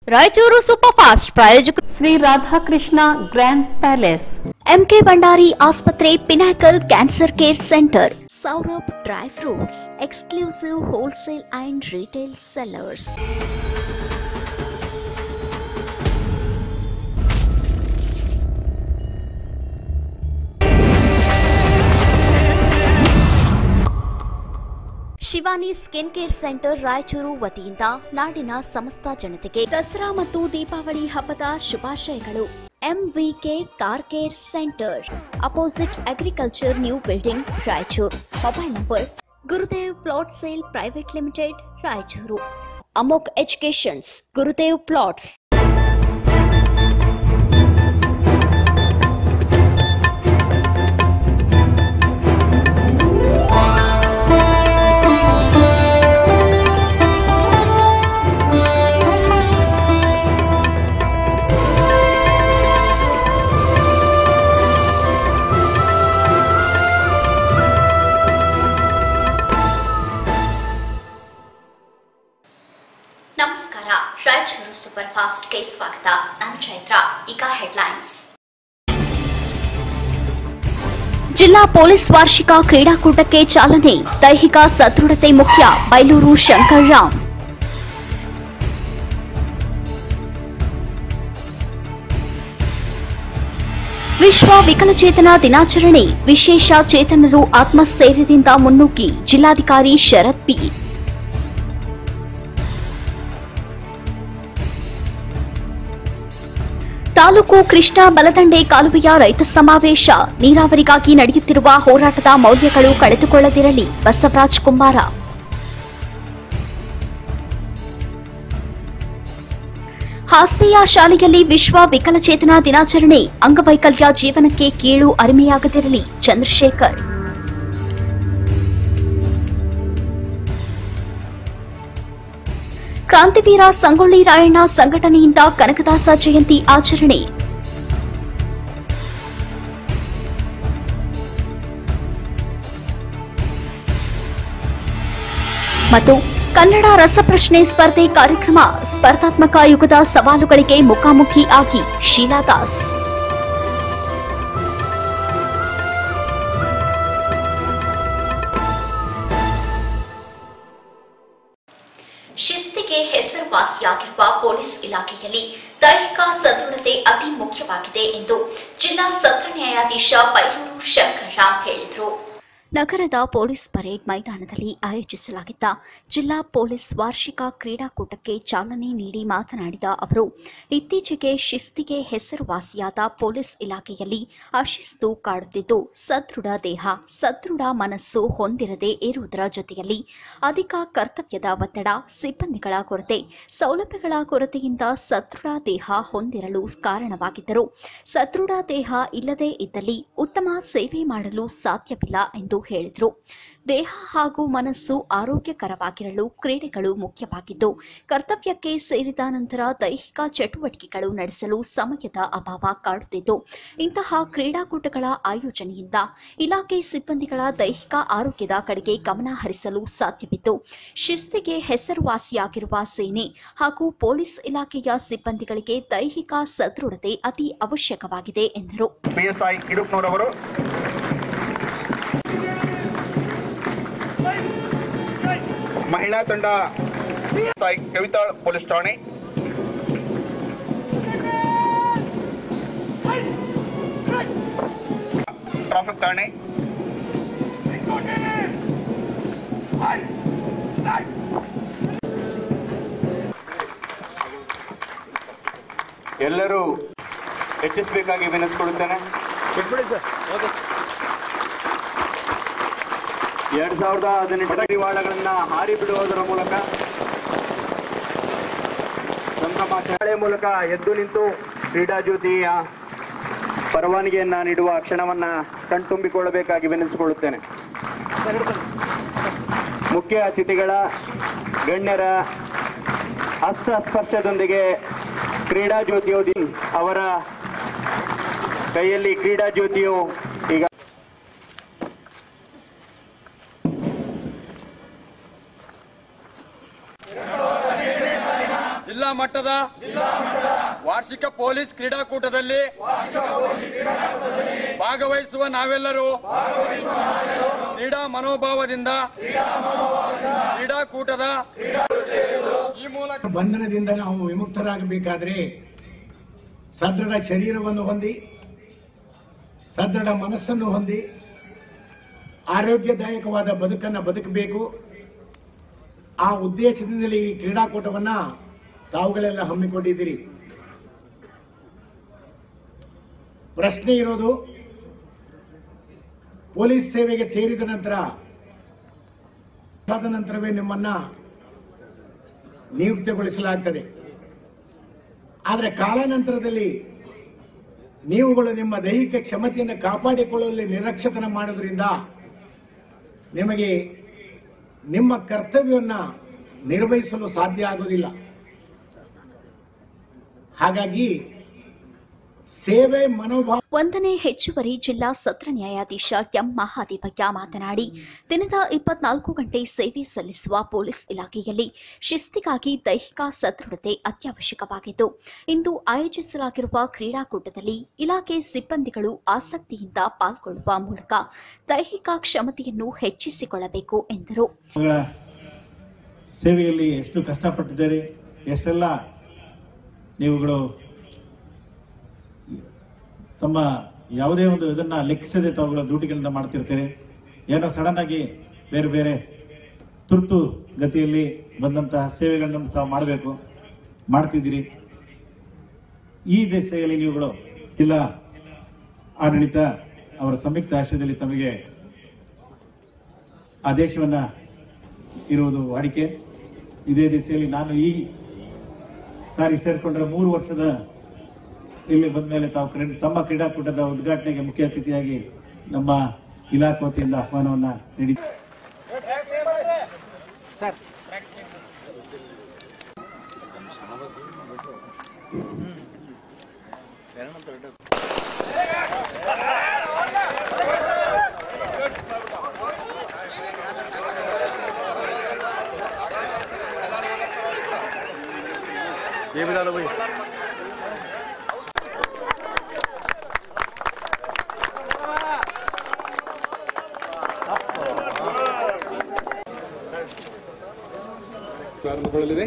Raichur super fast ಪ್ರಾಯೋಜಕರು Shri Radhakrishna grand palace MK Bhandari ಆಸ್ಪತ್ರೆ pinnacle cancer care centre Saurabh dry fruits exclusive wholesale and retail sellers Shivani skin care centre Raichur ವತಿಯಿಂದ ನಾಡಿನ ಸಮಸ್ತ ಜನತೆಗೆ ದಸರಾ ಮತ್ತು ದೀಪಾವಳಿ ಹಬ್ಬದ ಶುಭಾಶಯಗಳು MVK car care centre opposite agriculture new building Raichur mobile number Gurudev plot sale private limited Raichur Amogh educations Gurudev plots ನಮಸ್ಕಾರ Raichur super ಫಾಸ್ಟ್ಗೆ ಸ್ವಾಗತ ನಾನು ಚೈತ್ರ ಈಗ ಹೆಡ್ಲೈನ್ಸ್ ಜಿಲ್ಲಾ ಪೊಲೀಸ್ ವಾರ್ಷಿಕ ಕ್ರೀಡಾಕೂಟಕ್ಕೆ ಚಾಲನೆ ದೈಹಿಕ ಸದೃಢತೆ ಮುಖ್ಯ ಬೈಲೂರು ಶಂಕರ್ ರಾಮ್ ವಿಶ್ವ ವಿಕಲಚೇತನ ದಿನಾಚರಣೆ ವಿಶೇಷ ಚೇತನರು ಆತ್ಮಸ್ಥೈರ್ಯದಿಂದ ಮುನ್ನುಗ್ಗಿ ಜಿಲ್ಲಾಧಿಕಾರಿ ಶರತ್ ಪಿ ತಾಲೂಕು ಕೃಷ್ಣಾ ಬಲದಂಡೆ ಕಾಲುವೆಯ ರೈತ ಸಮಾವೇಶ ನೀರಾವರಿಗಾಗಿ ನಡೆಯುತ್ತಿರುವ ಹೋರಾಟದ ಮೌಲ್ಯಗಳು ಕಳೆದುಕೊಳ್ಳದಿರಲಿ ಬಸವರಾಜ್ ಕುಂಬಾರ ಹಾಸ್ತೆಯ ಶಾಲೆಯಲ್ಲಿ ವಿಶ್ವ ವಿಕಲಚೇತನ ದಿನಾಚರಣೆ ಅಂಗವೈಕಲ್ಯ ಜೀವನಕ್ಕೆ ಕೀಳು ಅರಿಮೆಯಾಗದಿರಲಿ ಚಂದ್ರಶೇಖರ್ ಕ್ರಾಂತಿವೀರ ಸಂಗೊಳ್ಳಿ ರಾಯಣ್ಣ ಸಂಘಟನೆಯಿಂದ ಕನಕದಾಸ ಜಯಂತಿ ಆಚರಣೆ ಮತ್ತು ಕನ್ನಡ ರಸಪ್ರಶ್ನೆ ಸ್ಪರ್ಧೆ ಕಾರ್ಯಕ್ರಮ ಸ್ಪರ್ಧಾತ್ಮಕ ಯುಗದ ಸವಾಲುಗಳಿಗೆ ಮುಖಾಮುಖಿ ಆಗಿ ಶೀಲಾದಾಸ್ ಶಿಸ್ತಿಗೆ ಹೆಸರುವಾಸಿಯಾಗಿರುವ ಪೊಲೀಸ್ ಇಲಾಖೆಯಲ್ಲಿ ದೈಹಿಕ ಸದೃಢತೆ ಅತಿ ಮುಖ್ಯವಾಗಿದೆ ಎಂದು ಜಿಲ್ಲಾ ಸತ್ರ ನ್ಯಾಯಾಧೀಶ ಬೈಲೂರು ಶಂಕರ್ ರಾಮ್ ಹೇಳಿದರು ನಗರದ ಪೊಲೀಸ್ ಪರೇಡ್ ಮೈದಾನದಲ್ಲಿ ಆಯೋಜಿಸಲಾಗಿದ್ದ ಜಿಲ್ಲಾ ಪೊಲೀಸ್ ವಾರ್ಷಿಕ ಕ್ರೀಡಾಕೂಟಕ್ಕೆ ಚಾಲನೆ ನೀಡಿ ಮಾತನಾಡಿದ ಅವರು ಇತ್ತೀಚೆಗೆ ಶಿಸ್ತಿಗೆ ಹೆಸರುವಾಸಿಯಾದ ಪೊಲೀಸ್ ಇಲಾಖೆಯಲ್ಲಿ ಅಶಿಸ್ತು ಕಾಡುತ್ತಿದ್ದು ಸದೃಢ ದೇಹ ಸದೃಢ ಮನಸ್ಸು ಹೊಂದಿರದೇ ಇರುವುದರ ಜೊತೆಯಲ್ಲಿ ಅಧಿಕ ಕರ್ತವ್ಯದ ಒತ್ತಡ ಸಿಬ್ಬಂದಿಗಳ ಕೊರತೆ ಸೌಲಭ್ಯಗಳ ಕೊರತೆಯಿಂದ ಸದೃಢ ದೇಹ ಹೊಂದಿರಲು ಕಾರಣವಾಗಿದ್ದರು ಸದೃಢ ದೇಹ ಇಲ್ಲದೇ ಇದ್ದಲ್ಲಿ ಉತ್ತಮ ಸೇವೆ ಮಾಡಲು ಸಾಧ್ಯವಿಲ್ಲ ಎಂದು ಹೇಳಿದರು ದೇಹ ಹಾಗೂ ಮನಸ್ಸು ಆರೋಗ್ಯಕರವಾಗಿರಲು ಕ್ರೀಡೆಗಳು ಮುಖ್ಯವಾಗಿದ್ದು ಕರ್ತವ್ಯಕ್ಕೆ ಸೇರಿದ ನಂತರ ದೈಹಿಕ ಚಟುವಟಿಕೆಗಳು ನಡೆಸಲು ಸಮಯದ ಅಭಾವ ಕಾಡುತ್ತಿದ್ದು ಇಂತಹ ಕ್ರೀಡಾಕೂಟಗಳ ಆಯೋಜನೆಯಿಂದ ಇಲಾಖೆ ಸಿಬ್ಬಂದಿಗಳ ದೈಹಿಕ ಆರೋಗ್ಯದ ಕಡೆಗೆ ಗಮನ ಹರಿಸಲು ಸಾಧ್ಯವಿದ್ದು ಶಿಸ್ತಿಗೆ ಹೆಸರುವಾಸಿಯಾಗಿರುವ ಸೇನೆ ಹಾಗೂ ಪೊಲೀಸ್ ಇಲಾಖೆಯ ಸಿಬ್ಬಂದಿಗಳಿಗೆ ದೈಹಿಕ ಸದೃಢತೆ ಅತಿ ಅವಶ್ಯಕವಾಗಿದೆ ಎಂದರು ಪಿಎಸ್ಐ ಇಡುಕ್ನೂರವರು ಮಹಿಳಾ ತಂಡ ಪಿಎಸ್ಐ ಕವಿತಾಳ್ ಪೊಲೀಸ್ ಠಾಣೆ ಟ್ರಾಫಿಕ್ ಠಾಣೆ ಎಲ್ಲರೂ ಹೆಚ್ಚಿಸಬೇಕಾಗಿ ವಿನಂತಿಸಿಕೊಳ್ಳುತ್ತೇನೆ ಎರಡ್ ಸಾವಿರದ ಹದಿನೆಂಟು ಕಡಿವಾಳಗಳನ್ನ ಹಾರಿ ಬಿಡುವುದರ ಮೂಲಕ ಸಂಭ್ರಮ ಶಾಲೆ ಮೂಲಕ ಎದ್ದು ನಿಂತು ಕ್ರೀಡಾ ಜ್ಯೋತಿಯ ಪರವಾನಗಿಯನ್ನ ನೀಡುವ ಕ್ಷಣವನ್ನ ಕಣ್ತುಂಬಿಕೊಳ್ಳಬೇಕಾಗಿ ವಿನಂತಿಸಿಕೊಳ್ಳುತ್ತೇನೆ ಮುಖ್ಯ ಅತಿಥಿಗಳ ಗಣ್ಯರ ಹಸ್ತ ಸ್ಪರ್ಶದೊಂದಿಗೆ ಕ್ರೀಡಾ ಜ್ಯೋತಿಯು ದಿನ್ ಅವರ ಕೈಯಲ್ಲಿ ಕ್ರೀಡಾ ಜ್ಯೋತಿಯು ಈಗ ಜಿಲ್ಲಾ ಮಟ್ಟದ ವಾರ್ಷಿಕ ಪೊಲೀಸ್ ಕ್ರೀಡಾಕೂಟದಲ್ಲಿ ಭಾಗವಹಿಸುವ ನಾವೆಲ್ಲರೂ ಕ್ರೀಡಾ ಮನೋಭಾವದಿಂದ ಕ್ರೀಡಾಕೂಟದ ಈ ಮೂಲಕ ಬಂಧನದಿಂದ ನಾವು ವಿಮುಕ್ತರಾಗಬೇಕಾದ್ರೆ ಸದೃಢ ಶರೀರವನ್ನು ಹೊಂದಿ ಸದೃಢ ಮನಸ್ಸನ್ನು ಹೊಂದಿ ಆರೋಗ್ಯದಾಯಕವಾದ ಬದುಕನ್ನು ಬದುಕಬೇಕು ಆ ಉದ್ದೇಶದಿಂದಲೇ ಈ ಕ್ರೀಡಾಕೂಟವನ್ನ ತಾವುಗಳೆಲ್ಲ ಹಮ್ಮಿಕೊಂಡಿದ್ದೀರಿ ಪ್ರಶ್ನೆ ಇರೋದು ಪೊಲೀಸ್ ಸೇವೆಗೆ ಸೇರಿದ ನಂತರ ಆದ ನಂತರವೇ ನಿಮ್ಮನ್ನ ನಿಯುಕ್ತಿಗೊಳಿಸಲಾಗ್ತದೆ ಆದರೆ ಕಾಲಾನಂತರದಲ್ಲಿ ನೀವುಗಳು ನಿಮ್ಮ ದೈಹಿಕ ಕ್ಷಮತೆಯನ್ನು ಕಾಪಾಡಿಕೊಳ್ಳುವಲ್ಲಿ ನಿರಕ್ಷತನ ಮಾಡೋದ್ರಿಂದ ನಿಮಗೆ ನಿಮ್ಮ ಕರ್ತವ್ಯವನ್ನು ನಿರ್ವಹಿಸಲು ಸಾಧ್ಯ ಆಗುವುದಿಲ್ಲ ಹಾಗಾಗಿ ಸೇವೆ ಮನೋಭಾವ ಒಂದನೇ ಹೆಚ್ಚುವರಿ ಜಿಲ್ಲಾ ಸತ್ರ ನ್ಯಾಯಾಧೀಶ ಎಂ ಮಹಾದೇವಯ್ಯ ಮಾತನಾಡಿ ದಿನದ ಇಪ್ಪತ್ನಾಲ್ಕು ಗಂಟೆ ಸೇವೆ ಸಲ್ಲಿಸುವ ಪೊಲೀಸ್ ಇಲಾಖೆಯಲ್ಲಿ ಶಿಸ್ತಿಗಾಗಿ ದೈಹಿಕ ಸದೃಢತೆ ಅತ್ಯವಶ್ಯಕವಾಗಿದ್ದು ಇಂದು ಆಯೋಜಿಸಲಾಗಿರುವ ಕ್ರೀಡಾಕೂಟದಲ್ಲಿ ಇಲಾಖೆ ಸಿಬ್ಬಂದಿಗಳು ಆಸಕ್ತಿಯಿಂದ ಪಾಲ್ಗೊಳ್ಳುವ ಮೂಲಕ ದೈಹಿಕ ಕ್ಷಮತೆಯನ್ನು ಹೆಚ್ಚಿಸಿಕೊಳ್ಳಬೇಕು ಎಂದರು ಮಗಳ ಸೇವೆಯಲ್ಲಿ ಎಷ್ಟು ಕಷ್ಟಪಟ್ಟಿದ್ದೀರಿ ಎಷ್ಟೆಲ್ಲ ನೀವುಗಳು ತಮ್ಮ ಯಾವುದೇ ಒಂದು ಇದನ್ನ ಲೆಕ್ಕಿಸದೆ ತಾವುಗಳ ಡ್ಯೂಟಿಗಳನ್ನ ಮಾಡ್ತಿರ್ತೀರಿ ಏನೋ ಸಡನ್ ಆಗಿ ಬೇರೆ ಬೇರೆ ತುರ್ತು ಗತಿಯಲ್ಲಿ ಬಂದಂತಹ ಸೇವೆಗಳನ್ನು ತಾವು ಮಾಡಬೇಕು ಮಾಡ್ತಿದ್ದೀರಿ ಈ ದಿಸೆಯಲ್ಲಿ ನೀವುಗಳು ಜಿಲ್ಲಾ ಆಡಳಿತ ಅವರ ಸಂಯುಕ್ತ ಆಶ್ರಯದಲ್ಲಿ ತಮಗೆ ಆದೇಶವನ್ನ ಇರುವುದು ವಾಡಿಕೆ ಇದೇ ದಿಸೆಯಲ್ಲಿ ನಾನು ಈ ಸಾರಿ ಸೇರಿಕೊಂಡ್ರೆ ಮೂರು ವರ್ಷದ ಇಲ್ಲಿ ಬಂದ ಮೇಲೆ ತಾವು ಕ್ರೀಡೆ- ತಮ್ಮ ಕ್ರೀಡಾಕೂಟದ ಉದ್ಘಾಟನೆಗೆ ಮುಖ್ಯ ಅತಿಥಿಯಾಗಿ ನಮ್ಮ ಇಲಾಖೆ ವತಿಯಿಂದ ಆಹ್ವಾನವನ್ನ ನೀಡಿ ಪ್ರಾರಂಭಗೊಳ್ಳಲಿದೆ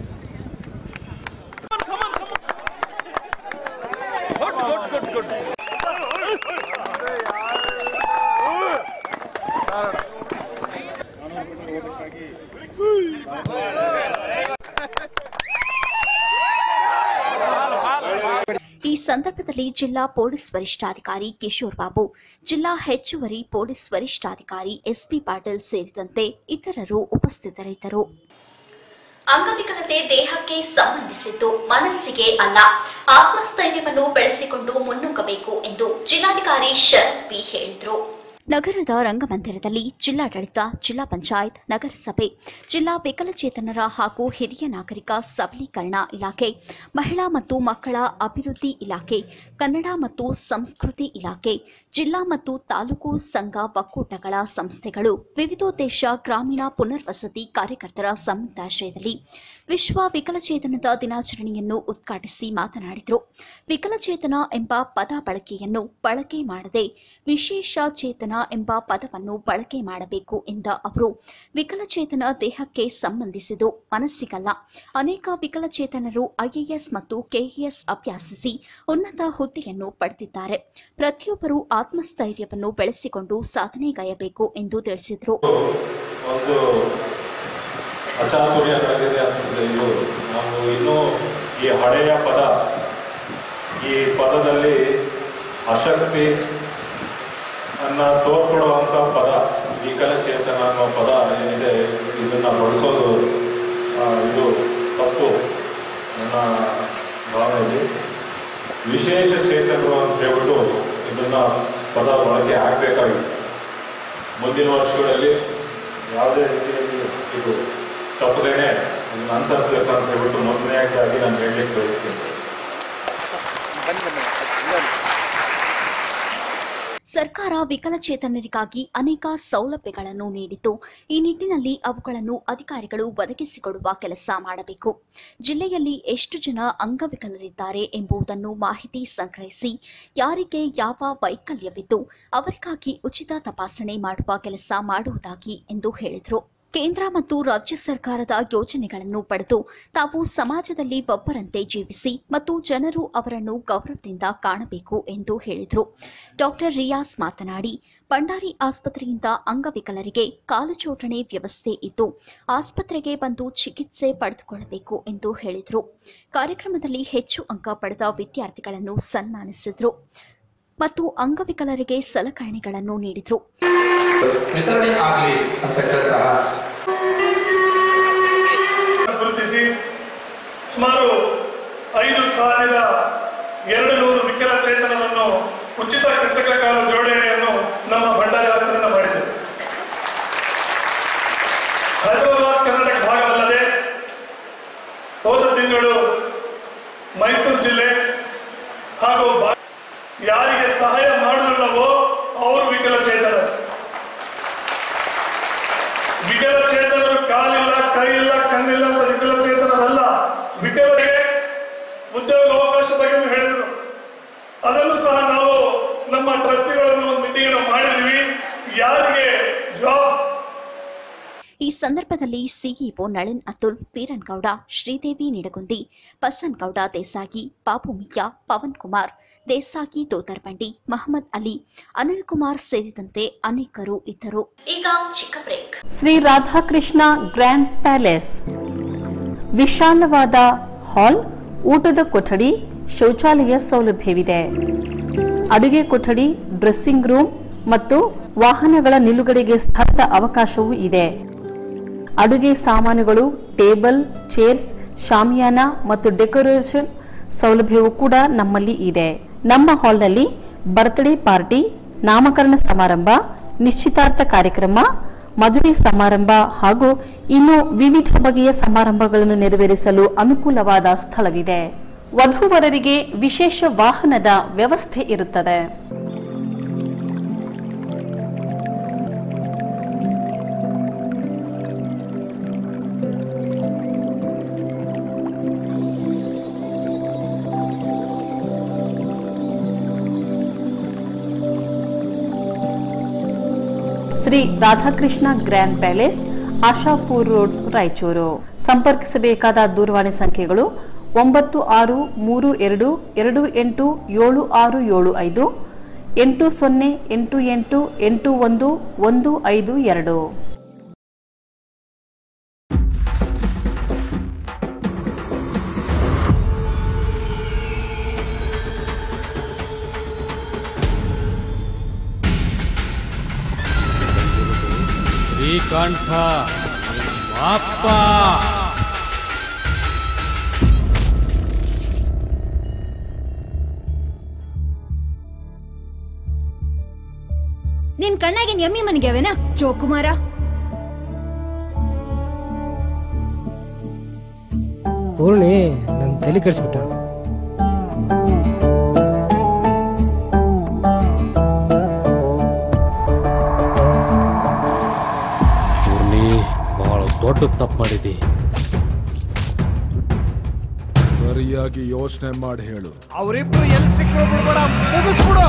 ಈ ಸಂದರ್ಭದಲ್ಲಿ ಜಿಲ್ಲಾ ಪೊಲೀಸ್ ವರಿಷ್ಠಾಧಿಕಾರಿ ಕಿಶೋರ್ ಬಾಬು ಜಿಲ್ಲಾ ಹೆಚ್ಚುವರಿ ಪೊಲೀಸ್ ವರಿಷ್ಠಾಧಿಕಾರಿ ಎಸ್ಪಿ ಪಾಟೀಲ್ ಸೇರಿದಂತೆ ಇತರರು ಉಪಸ್ಥಿತರಿದ್ದರು ಅಂಗವಿಕಲತೆ ದೇಹಕ್ಕೆ ಸಂಬಂಧಿಸಿದ್ದು ಮನಸ್ಸಿಗೆ ಅಲ್ಲ ಆತ್ಮಸ್ಥೈರ್ಯವನ್ನು ಬೆಳೆಸಿಕೊಂಡು ಮುನ್ನುಗ್ಗಬೇಕು ಎಂದು ಜಿಲ್ಲಾಧಿಕಾರಿ ಶರತ್ ಬಿ ಹೇಳಿದರು ನಗರದ ರಂಗಮಂದಿರದಲ್ಲಿ ಜಿಲ್ಲಾಡಳಿತ ಜಿಲ್ಲಾ ಪಂಚಾಯತ್ ನಗರಸಭೆ ಜಿಲ್ಲಾ ವಿಕಲಚೇತನರ ಹಾಗೂ ಹಿರಿಯ ನಾಗರಿಕ ಸಬಲೀಕರಣ ಇಲಾಖೆ ಮಹಿಳಾ ಮತ್ತು ಮಕ್ಕಳ ಅಭಿವೃದ್ಧಿ ಇಲಾಖೆ ಕನ್ನಡ ಮತ್ತು ಸಂಸ್ಕೃತಿ ಇಲಾಖೆ ಜಿಲ್ಲಾ ಮತ್ತು ತಾಲೂಕು ಸಂಘ ಒಕ್ಕೂಟಗಳ ಸಂಸ್ಥೆಗಳು ವಿವಿಧೋದ್ದೇಶ ಗ್ರಾಮೀಣ ಪುನರ್ವಸತಿ ಕಾರ್ಯಕರ್ತರ ಸಂಯುಕ್ತಾಶ್ರಯದಲ್ಲಿ ವಿಶ್ವ ವಿಕಲಚೇತನದ ದಿನಾಚರಣೆಯನ್ನು ಉದ್ಘಾಟಿಸಿ ಮಾತನಾಡಿದರು ವಿಕಲಚೇತನ ಎಂಬ ಪದ ಬಳಕೆಯನ್ನು ಬಳಕೆ ಮಾಡದೆ ವಿಶೇಷ ಚೇತನ ಎಂಬ ಪದವನ್ನು ಬಳಕೆ ಮಾಡಬೇಕು ಎಂದ ಅವರು ವಿಕಲಚೇತನ ದೇಹಕ್ಕೆ ಸಂಬಂಧಿಸಿದು ಮನಸ್ಸಿಗಲ್ಲ ಅನೇಕ ವಿಕಲಚೇತನರು ಐಎಎಸ್ ಮತ್ತು ಕೆಎಎಸ್ ಅಭ್ಯಾಸಿಸಿ ಉನ್ನತ ಹುದ್ದೆಯನ್ನು ಪಡೆದಿದ್ದಾರೆ ಪ್ರತಿಯೊಬ್ಬರು ಆತ್ಮಸ್ಥೈರ್ಯವನ್ನು ಬೆಳೆಸಿಕೊಂಡು ಸಾಧನೆಗೈಯಬೇಕು ಎಂದು ತಿಳಿಸಿದರು ಒಂದು ಅಚಾತುರ್ಯ ನಡೆದಿದೆ ಅನಿಸುತ್ತೆ ಇದು ನಾವು ಇನ್ನೂ ಈ ಹಳೆಯ ಪದ ಈ ಪದದಲ್ಲಿ ಅಶಕ್ತಿ ಅನ್ನ ತೋರ್ಪಡುವಂಥ ಪದ ವಿಕಲಚೇತನ ಅನ್ನೋ ಪದ ಏನಿದೆ ಇದನ್ನ ಬಳಸೋದು ಆ, ಇದು ತಪ್ಪು ನನ್ನ ಭಾವನೆಯಲ್ಲಿ ವಿಶೇಷ ಚೇತನರು ಅಂತ ಹೇಳ್ಬಿಟ್ಟು ಇದನ್ನ ಪದ ಬಳಕೆ ಆಗಬೇಕಾಗಿತ್ತು ಮುಂದಿನ ವರ್ಷಗಳಲ್ಲಿ ಯಾವುದೇ ರೀತಿಯಲ್ಲಿ ಇದು ತಪ್ಪದೇನೆ ಇದನ್ನ ಅನುಸರಿಸ್ಬೇಕಂತ ಹೇಳ್ಬಿಟ್ಟು ಮೊದಲನೇದಾಗಿ ನಾನು ಹೇಳಲಿಕ್ಕೆ ಬಯಸ್ತೀನಿ ಸರ್ಕಾರ ವಿಕಲಚೇತನರಿಗಾಗಿ ಅನೇಕ ಸೌಲಭ್ಯಗಳನ್ನು ನೀಡಿದ್ದು ಈ ನಿಟ್ಟಿನಲ್ಲಿ ಅವುಗಳನ್ನು ಅಧಿಕಾರಿಗಳು ಒದಗಿಸಿಕೊಡುವ ಕೆಲಸ ಮಾಡಬೇಕು ಜಿಲ್ಲೆಯಲ್ಲಿ ಎಷ್ಟು ಜನ ಅಂಗವಿಕಲರಿದ್ದಾರೆ ಎಂಬುದನ್ನು ಮಾಹಿತಿ ಸಂಗ್ರಹಿಸಿ ಯಾರಿಗೆ ಯಾವ ವೈಕಲ್ಯವಿದ್ದು ಅವರಿಗಾಗಿ ಉಚಿತ ತಪಾಸಣೆ ಮಾಡುವ ಕೆಲಸ ಮಾಡುವುದಾಗಿ ಎಂದು ಹೇಳಿದರು ಕೇಂದ್ರ ಮತ್ತು ರಾಜ್ಯ ಸರ್ಕಾರದ ಯೋಜನೆಗಳನ್ನು ಪಡೆದು ತಾವು ಸಮಾಜದಲ್ಲಿ ಒಬ್ಬರಂತೆ ಜೀವಿಸಿ ಮತ್ತು ಜನರು ಅವರನ್ನು ಗೌರವದಿಂದ ಕಾಣಬೇಕು ಎಂದು ಹೇಳಿದರು ಡಾಕ್ಟರ್ ರಿಯಾಸ್ ಮಾತನಾಡಿ ಭಂಡಾರಿ ಆಸ್ಪತ್ರೆಯಿಂದ ಅಂಗವಿಕಲರಿಗೆ ಕಾಲುಚೋಟಣೆ ವ್ಯವಸ್ಥೆ ಇದ್ದು ಆಸ್ಪತ್ರೆಗೆ ಬಂದು ಚಿಕಿತ್ಸೆ ಪಡೆದುಕೊಳ್ಳಬೇಕು ಎಂದು ಹೇಳಿದರು ಕಾರ್ಯಕ್ರಮದಲ್ಲಿ ಹೆಚ್ಚು ಅಂಕ ಪಡೆದ ವಿದ್ಯಾರ್ಥಿಗಳನ್ನು ಸನ್ಮಾನಿಸಿದರು ಮತ್ತು ಅಂಗವಿಕಲರಿಗೆ ಸಲಕರಣೆಗಳನ್ನು ನೀಡಿದರು ವಿತರಣೆ ಆಗಲಿ ಅಂತಕ್ಕಂತಹ ಗುರುತಿಸಿ ಸುಮಾರು ಐದು ಸಾವಿರ ಎರಡು ನೂರು ವಿಕಲಚೇತನರನ್ನು ಉಚಿತ ಕೃತಕ ಕಾಲು ಜೋಡಣೆಯನ್ನು ನಮ್ಮ ಭಂಡಾರಿ ಆಸ್ಪತ್ರೆಯಿಂದ ಮಾಡಿದೆ ಹೈದರಾಬಾದ್ ಕರ್ನಾಟಕ ಭಾಗವಲ್ಲದೆ ಹೋದ ತಿಂಗಳು ಮೈಸೂರು ಜಿಲ್ಲೆ ಹಾಗೂ ಬಾ- ಯಾರಿಗೆ ಸಹಾಯ ಮಾಡಲಿಲ್ಲವೋ ಅವರು ವಿಕಲಚೇತನರು ವಿಕಲಚೇತನರು ಕಾಲಿಲ್ಲ ಕೈ ಇಲ್ಲ ಕಣ್ಣಿಲ್ಲ ಅಂತ ವಿಕಲಚೇತನರಲ್ಲ ವಿಕಲರಿಗೆ ಉದ್ಯೋಗ ಅವಕಾಶ ಬಗ್ಗೆ ಹೇಳಿದ್ರು ಅದನ್ನು ಸಹ ನಾವು ನಮ್ಮ ಟ್ರಸ್ಟಿಗಳನ್ನು ಒಂದು ಮೀಟಿಂಗ್ ಮಾಡಿದ್ವಿ ಯಾರಿಗೆ ಜಾಬ್ ಈ ಸಂದರ್ಭದಲ್ಲಿ ಸಿಇಒ ನಳಿನ್ ಅತುಲ್ ವೀರನ್ಗೌಡ ಶ್ರೀದೇವಿ ನಿಡಗುಂದಿ ಬಸನ್ಗೌಡ ದೇಸಾಯಿ ಬಾಬು ಮಿಯಾ ಪವನ್ ಕುಮಾರ್ ದೇಸಾಯಿ ದೋತರ್ಬಂಡಿ ಮಹಮ್ಮದ್ ಅಲಿ ಅನಿಲ್ ಕುಮಾರ್ ಸೇರಿದಂತೆ ಅನೇಕರು ಇದ್ದರು ಈಗ ಚಿಕ್ಕ break Shri Radhakrishna grand palace ವಿಶಾಲವಾದ ಹಾಲ್ ಊಟದ ಕೊಠಡಿ ಶೌಚಾಲಯ ಸೌಲಭ್ಯವಿದೆ ಅಡುಗೆ ಕೊಠಡಿ ಡ್ರೆಸ್ಸಿಂಗ್ ರೂಮ್ ಮತ್ತು ವಾಹನಗಳ ನಿಲುಗಡೆಗೆ ಸ್ಥಳದ ಅವಕಾಶವೂ ಇದೆ ಅಡುಗೆ ಸಾಮಾನುಗಳು ಟೇಬಲ್ ಚೇರ್ಸ್ ಶಾಮಿಯಾನ ಮತ್ತು ಡೆಕೋರೇಷನ್ ಸೌಲಭ್ಯವೂ ಕೂಡ ನಮ್ಮಲ್ಲಿ ಇದೆ ನಮ್ಮ ಹಾಲ್ನಲ್ಲಿ ಬರ್ತ್ಡೇ ಪಾರ್ಟಿ ನಾಮಕರಣ ಸಮಾರಂಭ ನಿಶ್ಚಿತಾರ್ಥ ಕಾರ್ಯಕ್ರಮ ಮದುವೆ ಸಮಾರಂಭ ಹಾಗೂ ಇನ್ನು ವಿವಿಧ ಬಗೆಯ ಸಮಾರಂಭಗಳನ್ನು ನೆರವೇರಿಸಲು ಅನುಕೂಲವಾದ ಸ್ಥಳವಿದೆ ವಧೂವರರಿಗೆ ವಿಶೇಷ ವಾಹನದ ವ್ಯವಸ್ಥೆ ಇರುತ್ತದೆ Shri Radhakrishna grand palace Ashapur road Raichur ಸಂಪರ್ಕಿಸಬೇಕಾದ ದೂರವಾಣಿ ಸಂಖ್ಯೆಗಳು ಒಂಬತ್ತು ಆರು ಮೂರು ಎರಡು ಎರಡು ಎಂಟು ಏಳು ಆರು ಏಳು ಐದು ಎಂಟು ಸೊನ್ನೆ ಎಂಟು ಎಂಟು ಎಂಟು ಒಂದು ಒಂದು ಐದು ಎರಡು ಶ್ರೀಕಂಠ ಅಪ್ಪ ನಿನ್ ಕಣ್ಣಾಗಿನ್ ಎಮ್ಮಿ ಮನೆಗೆ ಅವೇನಾ ಜೋಕುಮಾರ ಪೂರ್ಣಿ ನನ್ನ ತಲೆ ಕೆಡಿಸ್ಬಿಟ್ಟ ಪೂರ್ಣಿ ಬಹಳ ದೊಡ್ಡ ತಪ್ಪು ಮಾಡಿದಿ ಸರಿಯಾಗಿ ಯೋಚನೆ ಮಾಡಿ ಹೇಳು ಅವರಿಬ್ರು ಎಲ್ಲಿ ಸಿಕ್ಕೋ ಬಿಡ್ಬೇಡ ಮುಗಿಸ್ಬಿಡು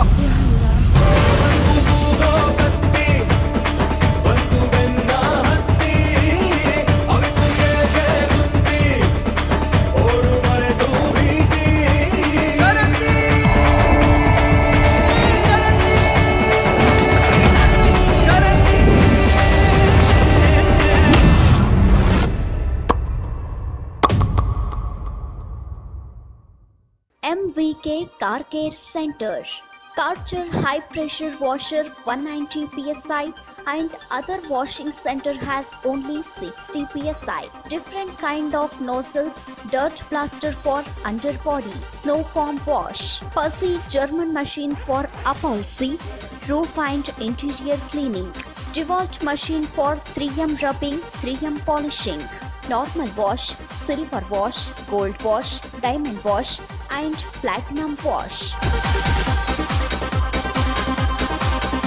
MVK Car Care Center. Karcher high pressure washer 190 psi and other washing center has only 60 psi. Different kind of nozzles, dirt plaster for underbody, snow foam wash, fuzzy German machine for upholstery, roof and interior cleaning, DeWalt machine for 3M rubbing, 3M polishing, normal wash, silver wash, gold wash, diamond wash and platinum wash.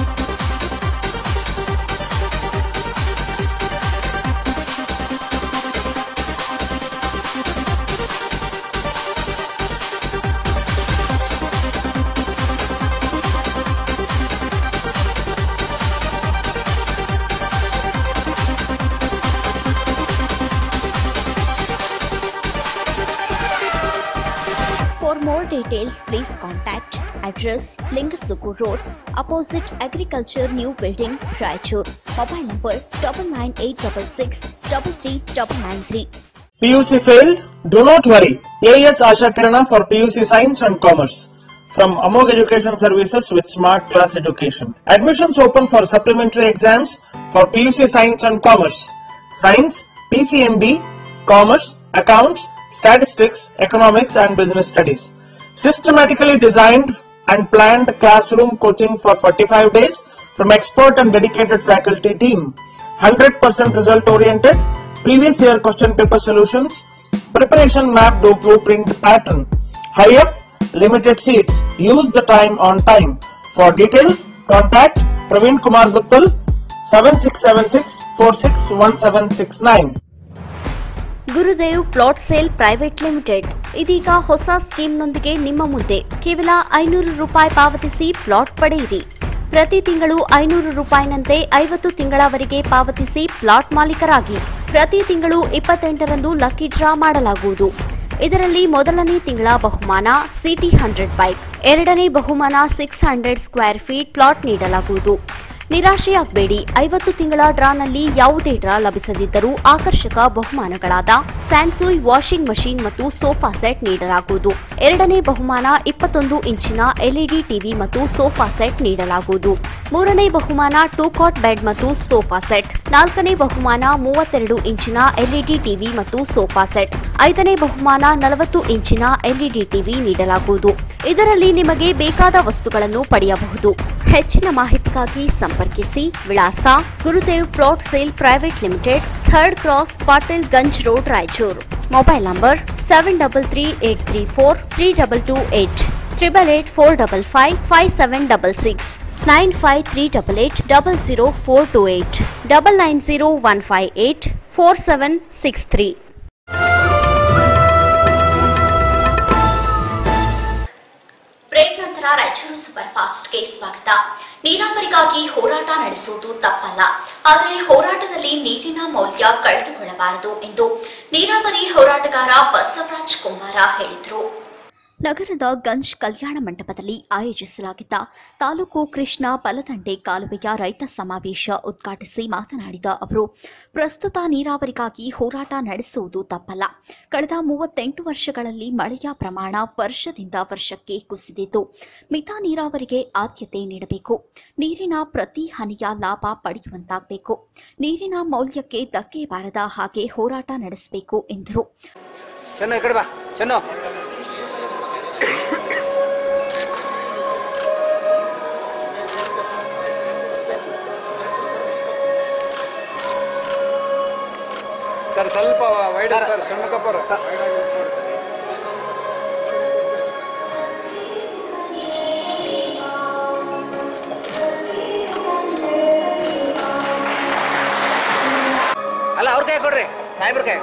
more details, please contact address Lingasuku Road, opposite Agriculture New Building, Raichur. Mobile number double nine eight double six double three double nine three. PUC failed? Do not worry. AS Asha Kirana for PUC Science and Commerce from Amog Education Services with Smart Class Education. Admissions open for supplementary exams for PUC Science and Commerce. Science, PCMB, Commerce, Accounts, Statistics, Economics and Business Studies. Systematically designed and planned classroom coaching for 45 days from expert and dedicated faculty team. 100% result oriented, previous year question paper solutions, preparation mapped to blueprint pattern. High up, limited seats. Use the time on time. For details, contact Praveen Kumar Guttal 7676 461769. Gurudev plot sale private limited ಇದೀಗ ಹೊಸ ಸ್ಕೀಮ್ನೊಂದಿಗೆ ನಿಮ್ಮ ಮುಂದೆ ಕೇವಲ ಐನೂರು ರೂಪಾಯಿ ಪಾವತಿಸಿ plot ಪಡೆಯಿರಿ ಪ್ರತಿ ತಿಂಗಳು ಐನೂರು ರೂಪಾಯಿನಂತೆ ಐವತ್ತು ತಿಂಗಳವರೆಗೆ ಪಾವತಿಸಿ ಪ್ಲಾಟ್ ಮಾಲೀಕರಾಗಿ ಪ್ರತಿ ತಿಂಗಳು ಇಪ್ಪತ್ತೆಂಟರಂದು ಲಕ್ಕಿ ಡ್ರಾ ಮಾಡಲಾಗುವುದು ಇದರಲ್ಲಿ ಮೊದಲನೇ ತಿಂಗಳ ಬಹುಮಾನ ಸಿಟಿ ಹಂಡ್ರೆಡ್ ಬೈಕ್ ಎರಡನೇ ಬಹುಮಾನ six hundred square feet plot ನೀಡಲಾಗುವುದು ನಿರಾಶೆಯಾಗಬೇಡಿ ಐವತ್ತು ತಿಂಗಳ ಡ್ರಾನಲ್ಲಿ ಯಾವುದೇ ಡ್ರಾ ಲಭಿಸದಿದ್ದರೂ ಆಕರ್ಷಕ ಬಹುಮಾನಗಳಾದ ಸ್ಯಾನ್ಸುಯ್ ವಾಷಿಂಗ್ ಮಷೀನ್ ಮತ್ತು ಸೋಫಾ ಸೆಟ್ ನೀಡಲಾಗುವುದು ಎರಡನೇ ಬಹುಮಾನ ಇಪ್ಪತ್ತೊಂದು ಇಂಚಿನ ಎಲ್ಇಡಿ ಟಿವಿ ಮತ್ತು ಸೋಫಾ ಸೆಟ್ ನೀಡಲಾಗುವುದು ಮೂರನೇ ಬಹುಮಾನ ಟೂ ಕಾಟ್ ಬೆಡ್ ಮತ್ತು ಸೋಫಾ ಸೆಟ್ ನಾಲ್ಕನೇ ಬಹುಮಾನ ಮೂವತ್ತೆರಡು ಇಂಚಿನ ಎಲ್ಇಡಿ ಟಿವಿ ಮತ್ತು ಸೋಫಾ ಸೆಟ್ ಐದನೇ ಬಹುಮಾನ ನಲವತ್ತು ಇಂಚಿನ ಎಲ್ಇಡಿ ಟಿವಿ ನೀಡಲಾಗುವುದು ಇದರಲ್ಲಿ ನಿಮಗೆ ಬೇಕಾದ ವಸ್ತುಗಳನ್ನು ಪಡೆಯಬಹುದು ಹೆಚ್ಚಿನ ಮಾಹಿತಿಗಾಗಿ ಸಂಪರ್ಕಿಸಿ ವಿಳಾಸ Gurudev plot sale private limited third cross Patil Ganj road Raichur mobile number seven double three eight three four three double two eight triple eight four double five five seven double six nine five three double eight double zero four two eight double nine zero one five eight four seven six three break ನಂತರ Raichur super ಫಾಸ್ಟ್ಗೆ ಸ್ವಾಗತ ನೀರಾವರಿಗಾಗಿ ಹೋರಾಟ ನಡೆಸುವುದು ತಪ್ಪಲ್ಲ ಆದರೆ ಹೋರಾಟದಲ್ಲಿ ನೀರಿನ ಮೌಲ್ಯ ಕಳೆದುಕೊಳ್ಳಬಾರದು ಎಂದು ನೀರಾವರಿ ಹೋರಾಟಗಾರ ಬಸವರಾಜ್ ಕುಮಾರ ಹೇಳಿದರು ನಗರದ ಗಂಜ್ ಕಲ್ಯಾಣ ಮಂಟಪದಲ್ಲಿ ಆಯೋಜಿಸಲಾಗಿದ್ದ ತಾಲೂಕು ಕೃಷ್ಣ ಬಲದಂಡೆ ಕಾಲುವೆಯ ರೈತ ಸಮಾವೇಶ ಉದ್ಘಾಟಿಸಿ ಮಾತನಾಡಿದ ಅವರು ಪ್ರಸ್ತುತ ನೀರಾವರಿಗಾಗಿ ಹೋರಾಟ ನಡೆಸುವುದು ತಪ್ಪಲ್ಲ ಕಳೆದ ಮೂವತ್ತೆಂಟು ವರ್ಷಗಳಲ್ಲಿ ಮಳೆಯ ಪ್ರಮಾಣ ವರ್ಷದಿಂದ ವರ್ಷಕ್ಕೆ ಕುಸಿದಿದ್ದು ಮಿತ ನೀರಾವರಿಗೆ ಆದ್ಯತೆ ನೀಡಬೇಕು ನೀರಿನ ಪ್ರತಿ ಹನಿಯ ಲಾಭ ಪಡೆಯುವಂತಾಗಬೇಕು ನೀರಿನ ಮೌಲ್ಯಕ್ಕೆ ಧಕ್ಕೆ ಬಾರದ ಹಾಗೆ ಹೋರಾಟ ನಡೆಸಬೇಕು ಎಂದರು ಚೆನ್ನ ಈ ಕಡೆ ಬಾ ಚೆನ್ನು ಸರ್ ಸ್ವಲ್ಪ ವೈಡ್ ಸರ್ ಷಣ್ಮುಖಪ್ಪರು ಅಲ್ಲ ಅವ್ರ ಕೈ ಕೊಡ್ರಿ ಸಾಹೇಬ್ರ ಕೈ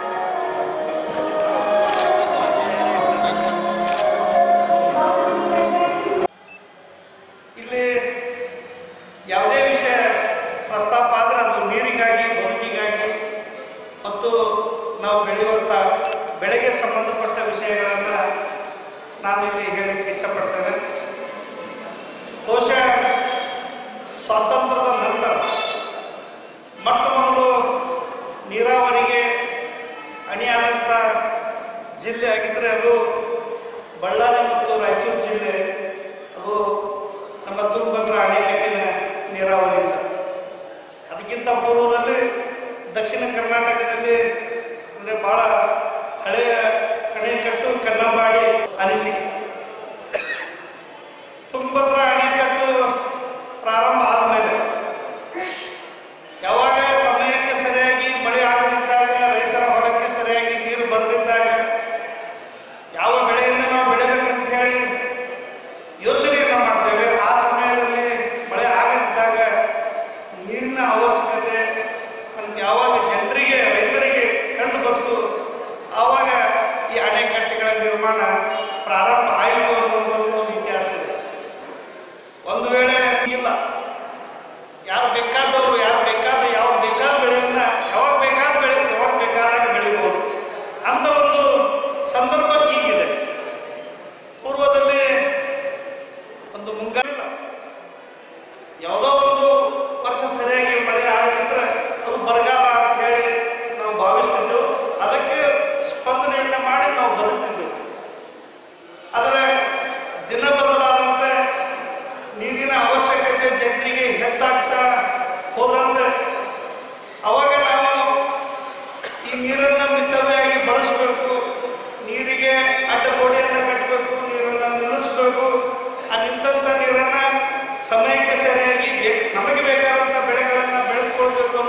ಇಲ್ಲಿ ಯಾವುದೇ ವಿಷಯ ಪ್ರಸ್ತಾಪ ಆದರೆ ಅದು ನೀರಿಗಾಗಿ ಬದುಕಿಗಾಗಿ ಮತ್ತು ನಾವು ಬೆಳೆಯುವಂಥ ಬೆಳೆಗೆ ಸಂಬಂಧಪಟ್ಟ ವಿಷಯಗಳನ್ನು ನಾನು ಇಲ್ಲಿ ಹೇಳಕ್ಕೆ ಇಷ್ಟಪಡ್ತೇನೆ ಬಹುಶಃ ಸ್ವಾತಂತ್ರ್ಯದ ನಂತರ ಮೊಟ್ಟ ಮೊದಲು ನೀರಾವರಿಗೆ ಅಣಿಯಾದಂಥ ಜಿಲ್ಲೆ ಆಗಿದ್ದರೆ ಅದು ಬಳ್ಳಾರಿ ಮತ್ತು ರಾಯಚೂರು ಜಿಲ್ಲೆ ಅದು ನಮ್ಮ ತುಂಗಭದ್ರಾ ಅಣೆಕಟ್ಟಿನ ನೀರಾವರಿಯಿಂದ ಅದಕ್ಕಿಂತ ಪೂರ್ವದಲ್ಲಿ ದಕ್ಷಿಣ ಕರ್ನಾಟಕದಲ್ಲಿ ಅಂದರೆ ಭಾಳ ಹಳೆಯ ಅಣೆಕಟ್ಟು ಕನ್ನಂಬಾಡಿ ಅನಿಸಿಕೆ ತುಂಗಭದ್ರಾ ಅಣೆಕಟ್ಟು ಪ್ರಾರಂಭ ಆದಮೇಲೆ ಯಾವಾಗ ಸಮಯಕ್ಕೆ ಸರಿಯಾಗಿ ಮಳೆ ಆಗದಿದ್ದಾಗ ರೈತರ ಹೊಲಕ್ಕೆ ಸರಿಯಾಗಿ ನೀರು ಬರದಿದ್ದಾಗ ಯಾವ ಬೆಳೆಯನ್ನು ನಾವು ಬೆಳಿಬೇಕಂತ ಹೇಳಿ ಯೋಚನೆಯನ್ನು ಮಾಡ್ತೇವೆ ಆ ಸಮಯದಲ್ಲಿ ಮಳೆ ಆಗದಿದ್ದಾಗ ನೀರಿನ ಅವಶ್ಯಕತೆ ಅಂತ ಯಾವಾಗ ಜನರಿಗೆ ರೈತರಿಗೆ ಕಂಡು ಬಂತು ಆವಾಗ ಈ ಅಣೆಕಟ್ಟೆಗಳ ನಿರ್ಮಾಣ ಪ್ರಾರಂಭ ಆಯಿತು ಅನ್ನುವಂಥದ್ದು ಒಂದು ಇತಿಹಾಸ ಇದೆ ಒಂದು ವೇಳೆ ಇಲ್ಲ ಯಾರು ಬೇಕಾದವರು ಯಾರು ಬೇಕಾದ ಯಾವ ಬೇಕಾದ ಬೆಳೆಯನ್ನ ಯಾವಾಗ ಬೇಕಾದ ಬೆಳೆ ಯಾವಾಗ ಬೇಕಾದಾಗ ಬೆಳಿಬೋದು ಅಂತ ಒಂದು ಸಂದರ್ಭ ಈಗಿದೆ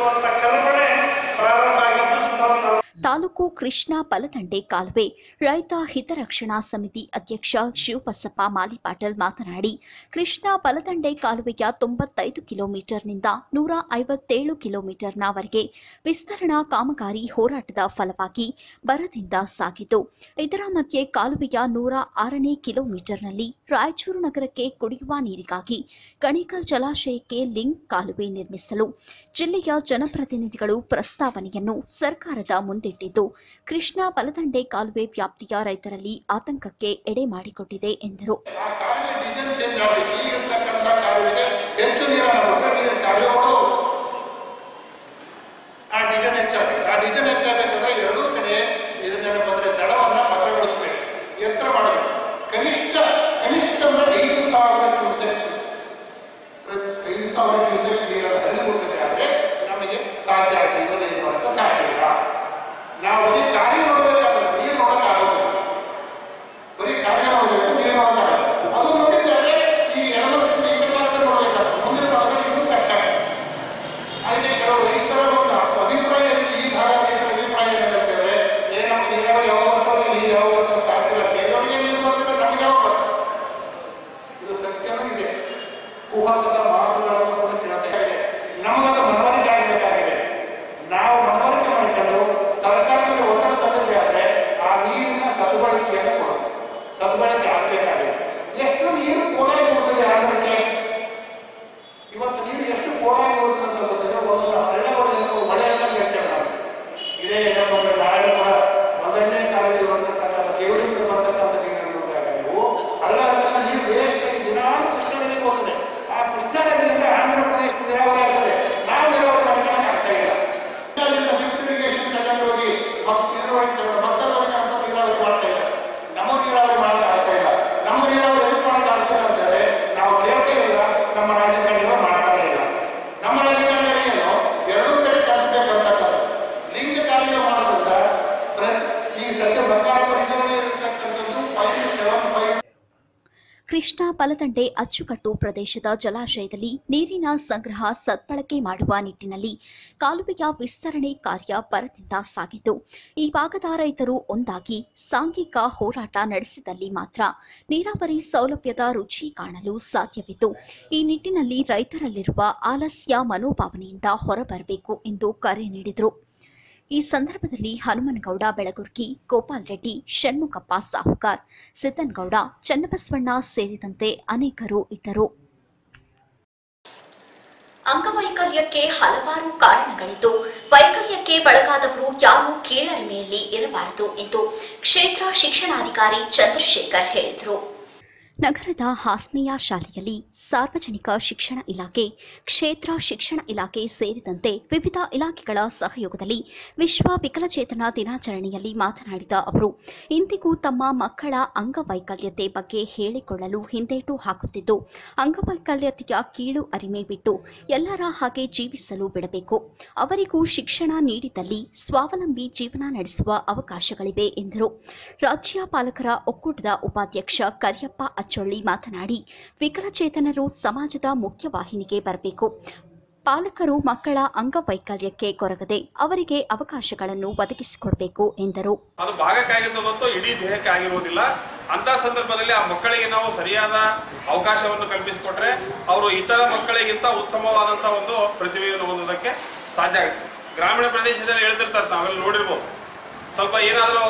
ಎನ್ನುವಂಥ ಕಲ್ಪನೆ ಪ್ರಾರಂಭ ಆಗಿದ್ದು ಸುಮಾರು ನಲವತ್ತು ತಾಲೂಕು ಕೃಷ್ಣಾ ಬಲದಂಡೆ ಕಾಲುವೆ ರೈತ ಹಿತರಕ್ಷಣಾ ಸಮಿತಿ ಅಧ್ಯಕ್ಷ ಶಿವಬಸಪ್ಪ ಮಾಲಿಪಾಟಲ್ ಮಾತನಾಡಿ ಕೃಷ್ಣಾ ಬಲದಂಡೆ ಕಾಲುವೆಯ ತೊಂಬತ್ತೈದು ಕಿಲೋಮೀಟರ್ನಿಂದ ನೂರ ಐವತ್ತೇಳು ಕಿಲೋಮೀಟರ್ನವರೆಗೆ ವಿಸ್ತರಣಾ ಕಾಮಗಾರಿ ಹೋರಾಟದ ಫಲವಾಗಿ ಬರದಿಂದ ಸಾಗಿದ್ದು ಇದರ ಮಧ್ಯೆ ಕಾಲುವೆಯ ನೂರ ಆರನೇ ಕಿಲೋಮೀಟರ್ನಲ್ಲಿ ರಾಯಚೂರು ನಗರಕ್ಕೆ ಕುಡಿಯುವ ನೀರಿಗಾಗಿ ಗಣಿಕಲ್ ಜಲಾಶಯಕ್ಕೆ ಲಿಂಕ್ ಕಾಲುವೆ ನಿರ್ಮಿಸಲು ಜಿಲ್ಲೆಯ ಜನಪ್ರತಿನಿಧಿಗಳು ಪ್ರಸ್ತಾವನೆಯನ್ನು ಸರ್ಕಾರದ ಮುಂದಿಟ್ಟಿದ್ದು ಕೃಷ್ಣಾ ಬಲದಂಡೆ ಕಾಲುವೆ ವ್ಯಾಪ್ತಿಯ ರೈತರಲ್ಲಿ ಆತಂಕಕ್ಕೆ ಎಡೆ ಮಾಡಿಕೊಟ್ಟಿದೆ ಎಂದರು ಆ ಕಾಲುವೆ ಡಿಸೈನ್ ಚೇಂಜ್ ಆಗಬೇಕು ಈಗಿರ್ತಕ್ಕಂಥ ಕಾಲುವೆಗೆ ಹೆಚ್ಚು ನೀರನ್ನು ಬಿಟ್ಟರೆ ನೀರು ಕಾಲುವೆ ಹೊಡೆದು ಆ ಡಿಸೈನ್ ಹೆಚ್ಚಾಗಬೇಕು ಆ ಡಿಸೈನ್ ಹೆಚ್ಚಾಗಬೇಕಂದ್ರೆ ಎರಡೂ ಕಡೆ ಇದನ್ನ ಬಂದರೆ ದಡವನ್ನು ಭದ್ರಗೊಳಿಸಬೇಕು ಎತ್ತರ ಮಾಡಬೇಕು ಕನಿಷ್ಠ ಕನಿಷ್ಠ ಅಂದ್ರೆ ಐದು ಸಾವಿರ ಕ್ಯೂಸೆಕ್ಸ್ ಐದು ಸಾವಿರ ಕ್ಯೂಸೆಕ್ಸ್ ನೀರನ್ನು ಹರಿದು ಹೋಗ್ತದೆ ಆದರೆ ನಮಗೆ ಸಾಧ್ಯ ಆಗಿದೆ ಇದನ್ನು ಏನು ಮಾಡೋಕ್ಕೆ ಸಾಧ್ಯ ಇಲ್ಲ ನಾವು ಬರೀ ಕಾರ್ಯ ನೋಡಬೇಕಾದ್ರೆ ನೀರು ನೋಡೋಕ್ಕಾಗೋದಿಲ್ಲ ಬರೀ ಕಾರ್ಯ ನೋಡಬೇಕು ನೀರು ನೋಡೋಕ್ಕಾಗಲ್ಲ ಅದು ನೋಡಿದ್ರೆ ಈ ಎರಡು ವರ್ಷದಿಂದ ಈ ಭಾಗದಲ್ಲಿ ನೋಡಬೇಕಾಗ್ತದೆ ಮುಂದಿನ ಭಾಗದಲ್ಲಿ ಇನ್ನೂ ಕಷ್ಟ ಆಗುತ್ತೆ ಅದಕ್ಕೆ ಕೆಲವು ರೈತರ ಒಂದು ಅಭಿಪ್ರಾಯ ಇದೆ ಈ ಭಾಗದ ರೈತರ ಅಭಿಪ್ರಾಯ ಏನಿದೆ ಅಂತಂದ್ರೆ ಏ ನಮ್ಗೆ ನೀರಾವರಿ ಯಾವಾಗ ಬರ್ತಾವೆ ನೀರು ಯಾವಾಗ ಬರ್ತಾವೆ ಸಾಧ್ಯ ಇಲ್ಲ ಬೇರೆಯವರಿಗೆ ನೀರು ಬರ್ತಾರೆ ನಮಗೆ ಯಾವಾಗ ಬರ್ತವೆ ಇದು ಸತ್ಯನೂ ಇದೆ ಕುಹಕದ ಮಾತುಗಳನ್ನು ಕೂಡ ಕೇಳ್ತಾ ಇದೆ ನಮಗದು ಮನವರಿಕೆ ಆಗಬೇಕಾಗಿದೆ ನಾವು ಮನವರಿಕೆ ಮಾಡಿಕೊಂಡು ಸರ್ಕಾರದ ಒತ್ತಡ ತಂದಿದ್ದೆ ಆದರೆ ಆ ನೀರಿನ ಸದ್ಬಳಕೆಯನ್ನು ಕೊಡಬೇಕು ಸದ್ಬಳಕೆ ಆಗಬೇಕಾಗಿದೆ ಎಷ್ಟು ನೀರು ಪೋಲಾಗಿ ಹೋಗ್ತದೆ ಆಂಧ್ರಕ್ಕೆ ಇವತ್ತು ನೀರು ಎಷ್ಟು ಪೋಲಾಗಿ ಹೋಗ್ತದೆ ಅಂತ ಗೊತ್ತಿದ್ರೆ ಒಂದೊಂದು ಹಳ್ಳಿಗಳು ಏನೋ ಮಳೆಯೆಲ್ಲ ಇರ್ತೇವೆ ನಾವು ಇದೇ ಏನಪ್ಪ ಅಂದ್ರೆ ನಾಳೆ ಕೂಡ ಒಂದನೇ ಕಾಲದಲ್ಲಿ ಬರ್ತಕ್ಕಂಥ ದೇವರಿಂದ ಬರ್ತಕ್ಕಂಥ ನೀರನ್ನು ನೋಡಿದಾಗ ನೀವು ಹಳ್ಳ ಹರಿದೆಲ್ಲ ನೀರು ವೇಸ್ಟ್ ಆಗಿ ದಿನಾಲು ಕೃಷ್ಣಾ ನದಿಗೆ ಹೋಗ್ತದೆ ಆ ಕೃಷ್ಣಾ ನದಿಯಿಂದ ಆಂಧ್ರ ಪ್ರದೇಶ ನೀರಾವರಿ ಆಗ್ತದೆ ನಾವು ನೀರಾವರಿ ಮಾಡ್ಕೊಳಕ್ಕೆ ಆಗ್ತಾ ಇಲ್ಲ ಅಲ್ಲಿಂದ ಲಿಫ್ಟ್ ಇರಿಗೇಷನ್ ತಗೊಂಡು ಹೋಗಿ ಮಕ್- ನೀರಾವರಿ ತಗೊಂಡು ಮಕ್ಕಳವರೆಗೆ ಅಂತ ನೀರಾವರಿ ಮಾಡ್ತಾ ಇದ್ದಾರೆ ನಮ್ಮ ನೀರಾವರಿ ಮಾಡಕ್ಕೆ ಆಗ್ತಾ ಇಲ್ಲ ನಮ್ಮ ನೀರಾವರಿ ಎದಕ್ಕೆ ಮಾಡಕ್ಕೆ ಆಗ್ತಿಲ್ಲ ಅಂತಂದ್ರೆ ನಾವು ಕೇಳ್ತಾ ಇಲ್ಲ ನಮ್ಮ ರಾಜಕಾರಣಿಗಳು ಮಾಡ್ತಾನೆ ಇಲ್ಲ ನಮ್ಮ ರಾಜಕಾರಣಿಗಳಿಗೇನು ಎರಡೂ ಕಡೆ ಕಳಿಸ್ಬೇಕಂತಕ್ಕಂಥದ್ದು ಲಿಂಗ ಕಾಲುವೆ ಮಾಡೋದ್ರಿಂದ ಪ್ರ- ಈ ಸದ್ಯ ಬಂಗಾಳ ಪರಿಸರದಲ್ಲಿ ಇರತಕ್ಕಂಥದ್ದು ಪಾಯಿಂಟ್ ಸೆವೆನ್ ಫೈವ್ ಕೃಷ್ಣಾ ಬಲದಂಡೆ ಅಚ್ಚುಕಟ್ಟು ಪ್ರದೇಶದ ಜಲಾಶಯದಲ್ಲಿ ನೀರಿನ ಸಂಗ್ರಹ ಸದ್ಬಳಕೆ ಮಾಡುವ ನಿಟ್ಟಿನಲ್ಲಿ ಕಾಲುವೆಯ ವಿಸ್ತರಣೆ ಕಾರ್ಯ ಭರದಿಂದ ಸಾಗಿದ್ದು ಈ ಭಾಗದ ರೈತರು ಒಂದಾಗಿ ಸಾಂಘಿಕ ಹೋರಾಟ ನಡೆಸಿದಲ್ಲಿ ಮಾತ್ರ ನೀರಾವರಿ ಸೌಲಭ್ಯದ ರುಚಿ ಕಾಣಲು ಸಾಧ್ಯವಿದ್ದು ಈ ನಿಟ್ಟಿನಲ್ಲಿ ರೈತರಲ್ಲಿರುವ ಆಲಸ್ಯ ಮನೋಭಾವನೆಯಿಂದ ಹೊರಬರಬೇಕು ಎಂದು ಕರೆ ನೀಡಿದರು ಈ ಸಂದರ್ಭದಲ್ಲಿ ಹನುಮನಗೌಡ ಬೆಳಗುರ್ಗಿ ಗೋಪಾಲ್ ರೆಡ್ಡಿ ಷಣ್ಮುಖಪ್ಪ ಸಾಹುಕಾರ್ ಸಿದ್ದನಗೌಡ ಚನ್ನಬಸವಣ್ಣ ಸೇರಿದಂತೆ ಅನೇಕರು ಇದ್ದರು ಅಂಗವೈಕಲ್ಯಕ್ಕೆ ಹಲವಾರು ಕಾರಣಗಳಿದ್ದು ವೈಕಲ್ಯಕ್ಕೆ ಒಳಗಾದವರು ಯಾರೂ ಕೀಳರಿಮೆಯಲ್ಲಿ ಇರಬಾರದು ಎಂದು ಕ್ಷೇತ್ರ ಶಿಕ್ಷಣಾಧಿಕಾರಿ ಚಂದ್ರಶೇಖರ್ ಹೇಳಿದರು ನಗರದ ಹಾಸ್ಮಿಯಾ ಶಾಲೆಯಲ್ಲಿ ಸಾರ್ವಜನಿಕ ಶಿಕ್ಷಣ ಇಲಾಖೆ ಕ್ಷೇತ್ರ ಶಿಕ್ಷಣ ಇಲಾಖೆ ಸೇರಿದಂತೆ ವಿವಿಧ ಇಲಾಖೆಗಳ ಸಹಯೋಗದಲ್ಲಿ ವಿಶ್ವ ವಿಕಲಚೇತನ ದಿನಾಚರಣೆಯಲ್ಲಿ ಮಾತನಾಡಿದ ಅವರು ಇಂದಿಗೂ ತಮ್ಮ ಮಕ್ಕಳ ಅಂಗವೈಕಲ್ಯತೆ ಬಗ್ಗೆ ಹೇಳಿಕೊಳ್ಳಲು ಹಿಂದೇಟು ಹಾಕುತ್ತಿದ್ದು ಅಂಗವೈಕಲ್ಯತೆಯ ಕೀಳು ಅರಿಮೆ ಬಿಟ್ಟು ಎಲ್ಲರ ಹಾಗೆ ಜೀವಿಸಲು ಬಿಡಬೇಕು ಅವರಿಗೂ ಶಿಕ್ಷಣ ನೀಡಿದಲ್ಲಿ ಸ್ವಾವಲಂಬಿ ಜೀವನ ನಡೆಸುವ ಅವಕಾಶಗಳಿವೆ ಎಂದರು ರಾಜ್ಯ ಪಾಲಕರ ಒಕ್ಕೂಟದ ಉಪಾಧ್ಯಕ್ಷ ಕರಿಯಪ್ಪ ಅಚ್ಚೊಳ್ಳಿ ಮಾತನಾಡಿ ವಿಕಲಚೇತನರು ಸಮಾಜದ ಮುಖ್ಯವಾಹಿನಿಗೆ ಬರಬೇಕು ಪಾಲಕರು ಮಕ್ಕಳ ಅಂಗವೈಕಲ್ಯಕ್ಕೆ ಕೊರಗದೆ ಅವರಿಗೆ ಅವಕಾಶಗಳನ್ನು ಒದಗಿಸಿಕೊಡಬೇಕು ಎಂದರು ಅದು ಭಾಗಕ್ಕಾಗಿರ್ತದಂತೂ ಇಡೀ ದೇಹಕ್ಕೆ ಆಗಿರುವುದಿಲ್ಲ ಅಂತ ಸಂದರ್ಭದಲ್ಲಿ ಆ ಮಕ್ಕಳಿಗೆ ನಾವು ಸರಿಯಾದ ಅವಕಾಶವನ್ನು ಕಲ್ಪಿಸಿಕೊಟ್ರೆ ಅವರು ಇತರ ಮಕ್ಕಳಿಗಿಂತ ಉತ್ತಮವಾದಂಥ ಒಂದು ಪ್ರತಿಭೆಯನ್ನು ಹೊಂದೋದಕ್ಕೆ ಸಾಧ್ಯ ಆಗುತ್ತೆ ಗ್ರಾಮೀಣ ಪ್ರದೇಶದಲ್ಲಿ ಹೇಳ್ತಿರ್ತಾರೆ ನಾವೆಲ್ಲ ನೋಡಿರ್ಬೋದು ಸ್ವಲ್ಪ ಏನಾದರೂ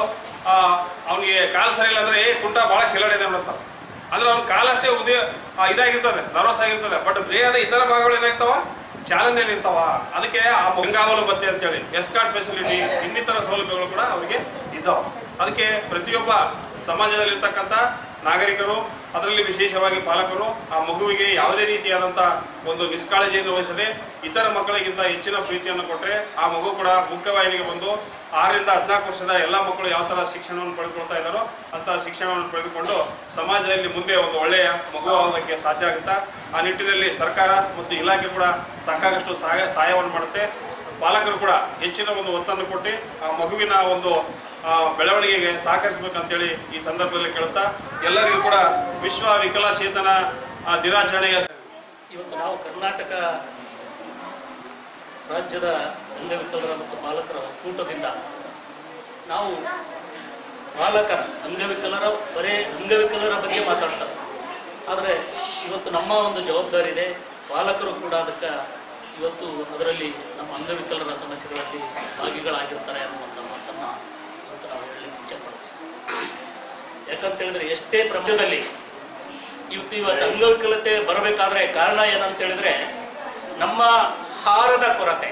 ಅವನಿಗೆ ಕಾಲು ಸರಿ ಇಲ್ಲ ಅಂದ್ರೆ ಏ ಕುಂಟ ಭಾಳ ಕಿಲಾಡಿ ಇದೆ ನೋಡ್ತಾರೆ ಅಂದ್ರೆ ಅವ್ನ ಕಾಲಷ್ಟೇ ಉದಯ ಆ, ಇದಾಗಿರ್ತದೆ ನರ್ವಸ್ ಆಗಿರ್ತದೆ ಬಟ್ ದೇಹದ ಇತರ ಭಾಗಗಳು ಏನಾಗ್ತಾವ ಚಾಲನೆಯಲ್ಲಿ ಇರ್ತಾವ ಅದಕ್ಕೆ ಆ ಬೆಂಗಾವಲು ಬತ್ತೆ ಅಂತೇಳಿ ಎಸ್ಕಾರ್ಟ್ ಫೆಸಿಲಿಟಿ ಇನ್ನಿತರ ಸೌಲಭ್ಯಗಳು ಕೂಡ ಅವರಿಗೆ ಇದ್ದಾವೆ ಅದಕ್ಕೆ ಪ್ರತಿಯೊಬ್ಬ ಸಮಾಜದಲ್ಲಿರ್ತಕ್ಕಂಥ ನಾಗರಿಕರು ಅದರಲ್ಲಿ ವಿಶೇಷವಾಗಿ ಪಾಲಕರು ಆ ಮಗುವಿಗೆ ಯಾವುದೇ ರೀತಿಯಾದಂಥ ಒಂದು ನಿಷ್ಕಾಳಜಿಯನ್ನು ವಹಿಸದೆ ಇತರ ಮಕ್ಕಳಿಗಿಂತ ಹೆಚ್ಚಿನ ಪ್ರೀತಿಯನ್ನು ಕೊಟ್ಟರೆ ಆ ಮಗು ಕೂಡ ಮುಖ್ಯವಾಹಿನಿಗೆ ಬಂದು ಆರರಿಂದ ಹದಿನಾಲ್ಕು ವರ್ಷದ ಎಲ್ಲ ಮಕ್ಕಳು ಯಾವ ಥರ ಶಿಕ್ಷಣವನ್ನು ಪಡೆದುಕೊಳ್ತಾ ಇದ್ದಾರೋ ಅಂತಹ ಶಿಕ್ಷಣವನ್ನು ಪಡೆದುಕೊಂಡು ಸಮಾಜದಲ್ಲಿ ಮುಂದೆ ಒಂದು ಒಳ್ಳೆಯ ಮಗು ಆಗೋದಕ್ಕೆ ಸಾಧ್ಯ ಆಗುತ್ತಾ ಆ ನಿಟ್ಟಿನಲ್ಲಿ ಸರ್ಕಾರ ಮತ್ತು ಇಲಾಖೆ ಕೂಡ ಸಾಕಾಗಷ್ಟು ಸಹಾಯ ಸಹಾಯವನ್ನು ಮಾಡುತ್ತೆ ಪಾಲಕರು ಕೂಡ ಹೆಚ್ಚಿನ ಒಂದು ಒತ್ತನ್ನು ಕೊಟ್ಟು ಆ ಮಗುವಿನ ಒಂದು ಆ, ಬೆಳವಣಿಗೆಗೆ ಸಹಕರಿಸಬೇಕಂತೇಳಿ ಈ ಸಂದರ್ಭದಲ್ಲಿ ಕೇಳುತ್ತಾ ಎಲ್ಲರಿಗೂ ಕೂಡ ವಿಶ್ವ ವಿಕಲಚೇತನ ಆ, ದಿನಾಚರಣೆಯ ಇವತ್ತು ನಾವು ಕರ್ನಾಟಕ ರಾಜ್ಯದ ಅಂಗವಿಕಲರ ಮತ್ತು ಬಾಲಕರ ಒಕ್ಕೂಟದಿಂದ ನಾವು ಬಾಲಕರ ಅಂಗವಿಕಲರ ಬರೇ ಅಂಗವಿಕಲರ ಬಗ್ಗೆ ಮಾತಾಡ್ತಾರೆ ಆದರೆ ಇವತ್ತು ನಮ್ಮ ಒಂದು ಜವಾಬ್ದಾರಿ ಇದೆ ಬಾಲಕರು ಕೂಡ ಅದಕ್ಕೆ ಇವತ್ತು ಅದರಲ್ಲಿ ನಮ್ಮ ಅಂಗವಿಕಲರ ಸಮಸ್ಯೆಗಳಲ್ಲಿ ಭಾಗಿಗಳಾಗಿರ್ತಾರೆ ಅನ್ನುವಂಥ ಮಾತನ್ನು ಇವತ್ತು ನಾವು ಹೇಳಲಿಕ್ಕೆ ಇಚ್ಛೆಪಡ್ತೀವಿ ಯಾಕಂತ ಹೇಳಿದ್ರೆ ಎಷ್ಟೇ ಪ್ರಪಂಚದಲ್ಲಿ ಇವತ್ತು ಇವತ್ತು ಅಂಗವಿಕಲತೆ ಬರಬೇಕಾದ್ರೆ ಕಾರಣ ಏನಂತ ಹೇಳಿದ್ರೆ ನಮ್ಮ ಹಾರದ ಕೊರತೆ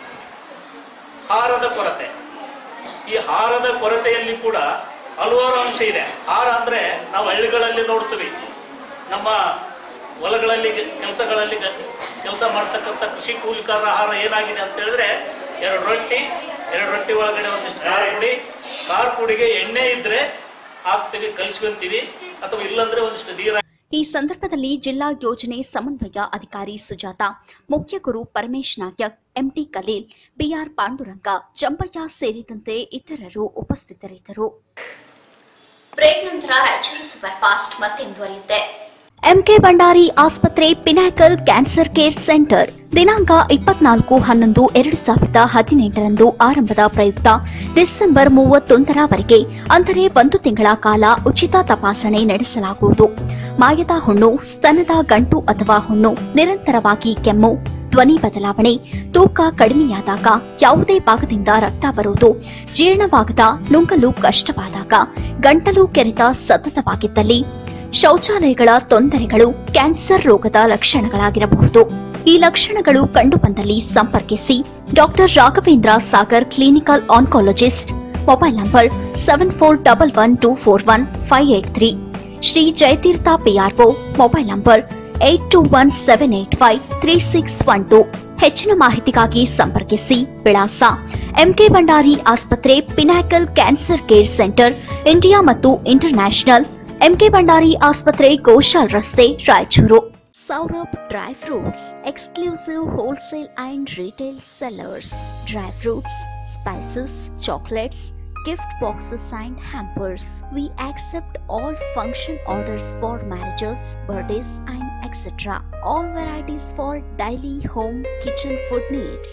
ಹಾರದ ಕೊರತೆ ಈ ಹಾರದ ಕೊರತೆಯಲ್ಲಿ ಕೂಡ ಹಲವಾರು ಅಂಶ ಇದೆ ಹಾರ ಅಂದ್ರೆ ನಾವು ಹಳ್ಳಿಗಳಲ್ಲಿ ನೋಡ್ತೀವಿ ನಮ್ಮ ಹೊಲಗಳಲ್ಲಿ ಕೆಲಸಗಳಲ್ಲಿ ಕೆಲಸ ಮಾಡ್ತಕ್ಕಂಥ ಕೃಷಿ ಕೂಲಿಕಾರರ ಆಹಾರ ಏನಾಗಿದೆ ಅಂತ ಹೇಳಿದ್ರೆ ಎರಡು ರೊಟ್ಟಿ ಎರಡು ರೊಟ್ಟಿ ಒಳಗಡೆ ಒಂದಿಷ್ಟು ಖಾರ ಪುಡಿ ಖಾರ ಪುಡಿಗೆ ಎಣ್ಣೆ ಇದ್ರೆ ಹಾಕ್ತೀವಿ ಕಲಿಸ್ಕೊಂತೀವಿ ಅಥವಾ ಇಲ್ಲಂದ್ರೆ ಒಂದಿಷ್ಟು ನೀರು ಈ ಸಂದರ್ಭದಲ್ಲಿ ಜಿಲ್ಲಾ ಯೋಜನೆ ಸಮನ್ವಯ ಅಧಿಕಾರಿ ಸುಜಾತ ಮುಖ್ಯ ಗುರು ಪರಮೇಶ್ ನಾಯಕ್ ಎಂಟಿ ಕಲೀಲ್ ಬಿಆರ್ ಪಾಂಡುರಂಗ ಜಂಬಯ್ಯ ಸೇರಿದಂತೆ ಇತರರು ಉಪಸ್ಥಿತರಿದ್ದರು ಬ್ರೇಕ್ ನಂತರ ರಾಯಚೂರು ಸೂಪರ್ ಫಾಸ್ಟ್ ಮತ್ತೆ ಮುಂದುವರಿಯುತ್ತೆ ಎಂಕೆ ಭಂಡಾರಿ ಆಸ್ಪತ್ರೆ ಪಿನಾಕಲ್ ಕ್ಯಾನ್ಸರ್ ಕೇರ್ ಸೆಂಟರ್ ದಿನಾಂಕ ಇಪ್ಪತ್ನಾಲ್ಕು ಹನ್ನೊಂದು ಎರಡು ಸಾವಿರದ ಹದಿನೆಂಟರಂದು ಆರಂಭದ ಪ್ರಯುಕ್ತ ಡಿಸೆಂಬರ್ ಮೂವತ್ತೊಂದರವರೆಗೆ ಅಂದರೆ ಒಂದು ತಿಂಗಳ ಕಾಲ ಉಚಿತ ತಪಾಸಣೆ ನಡೆಸಲಾಗುವುದು ಮಾಯದ ಹುಣ್ಣು ಸ್ತನದ ಗಂಟು ಅಥವಾ ಹುಣ್ಣು ನಿರಂತರವಾಗಿ ಕೆಮ್ಮು ಧ್ವನಿ ಬದಲಾವಣೆ ತೂಕ ಕಡಿಮೆಯಾದಾಗ ಯಾವುದೇ ಭಾಗದಿಂದ ರಕ್ತ ಬರುವುದು ಜೀರ್ಣವಾಗದ ನುಂಗಲು ಕಷ್ಟವಾದಾಗ ಗಂಟಲು ಕೆರೆತ ಸತತವಾಗಿದ್ದಲ್ಲಿ ಶೌಚಾಲಯಗಳ ತೊಂದರೆಗಳು ಕ್ಯಾನ್ಸರ್ ರೋಗದ ಲಕ್ಷಣಗಳಾಗಿರಬಹುದು ಈ ಲಕ್ಷಣಗಳು ಕಂಡುಬಂದಲ್ಲಿ ಸಂಪರ್ಕಿಸಿ doctor Raghavendra Sagar clinical oncologist mobile number seven four double one two four one five eight three Shri Jayatirtha PRO mobile number eight two one seven eight five three six one two ಹೆಚ್ಚಿನ ಮಾಹಿತಿಗಾಗಿ ಸಂಪರ್ಕಿಸಿ ವಿಳಾಸ ಎಂಕೆ ಭಂಡಾರಿ ಆಸ್ಪತ್ರೆ pinnacle cancer care centre India ಮತ್ತು international MK Bhandari ಆಸ್ಪತ್ರೆ ಗೋಶಾಲ್ ರಸ್ತೆ Raichur Saurabh dry fruits exclusive wholesale and retail sellers dry fruits spices chocolates gift boxes and hampers. We accept all function orders for marriages, birthdays, and etc. All varieties for daily home kitchen food needs.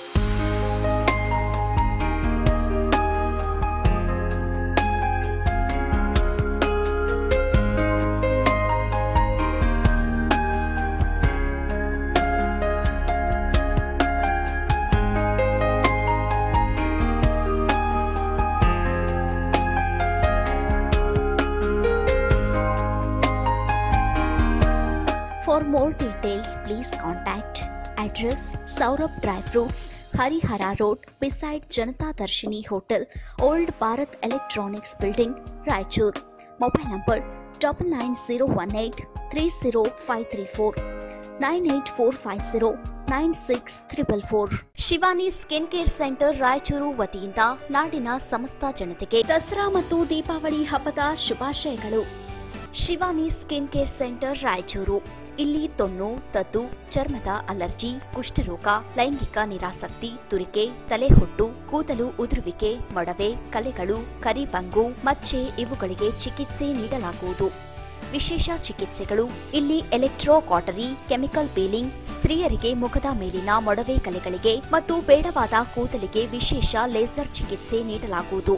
For more details, please contact address Saurabh Dry Fruits, Harihara Road, beside Janata Darshini Hotel, Old Bharat Electronics Building, Raichur. Mobile number double nine zero one eight three zero five three four nine eight four five zero nine six triple four Shivani skin care centre Raichur ವತಿಯಿಂದ ನಾಡಿನ ಸಮಸ್ತ ಜನತೆಗೆ ದಸರಾ ಮತ್ತು ದೀಪಾವಳಿ ಹಬ್ಬದ ಶುಭಾಶಯಗಳು Shivani skin care centre Raichur ಇಲ್ಲಿ ತೊನ್ನು ತದ್ದು ಚರ್ಮದ ಅಲರ್ಜಿ ಕುಷ್ಠರೋಗ ಲೈಂಗಿಕ ನಿರಾಸಕ್ತಿ ತುರಿಕೆ ತಲೆಹೊಟ್ಟು ಕೂದಲು ಉದುರುವಿಕೆ ಮೊಡವೆ ಕಲೆಗಳು ಕರಿಬಂಗು ಮಚ್ಚೆ ಇವುಗಳಿಗೆ ಚಿಕಿತ್ಸೆ ನೀಡಲಾಗುವುದು ವಿಶೇಷ ಚಿಕಿತ್ಸೆಗಳು ಇಲ್ಲಿ ಎಲೆಕ್ಟ್ರೋ ಕಾಟರಿ ಕೆಮಿಕಲ್ ಪೀಲಿಂಗ್ ಸ್ತ್ರೀಯರಿಗೆ ಮುಖದ ಮೇಲಿನ ಮೊಡವೆ ಕಲೆಗಳಿಗೆ ಮತ್ತು ಬೇಡವಾದ ಕೂದಲಿಗೆ ವಿಶೇಷ ಲೇಸರ್ ಚಿಕಿತ್ಸೆ ನೀಡಲಾಗುವುದು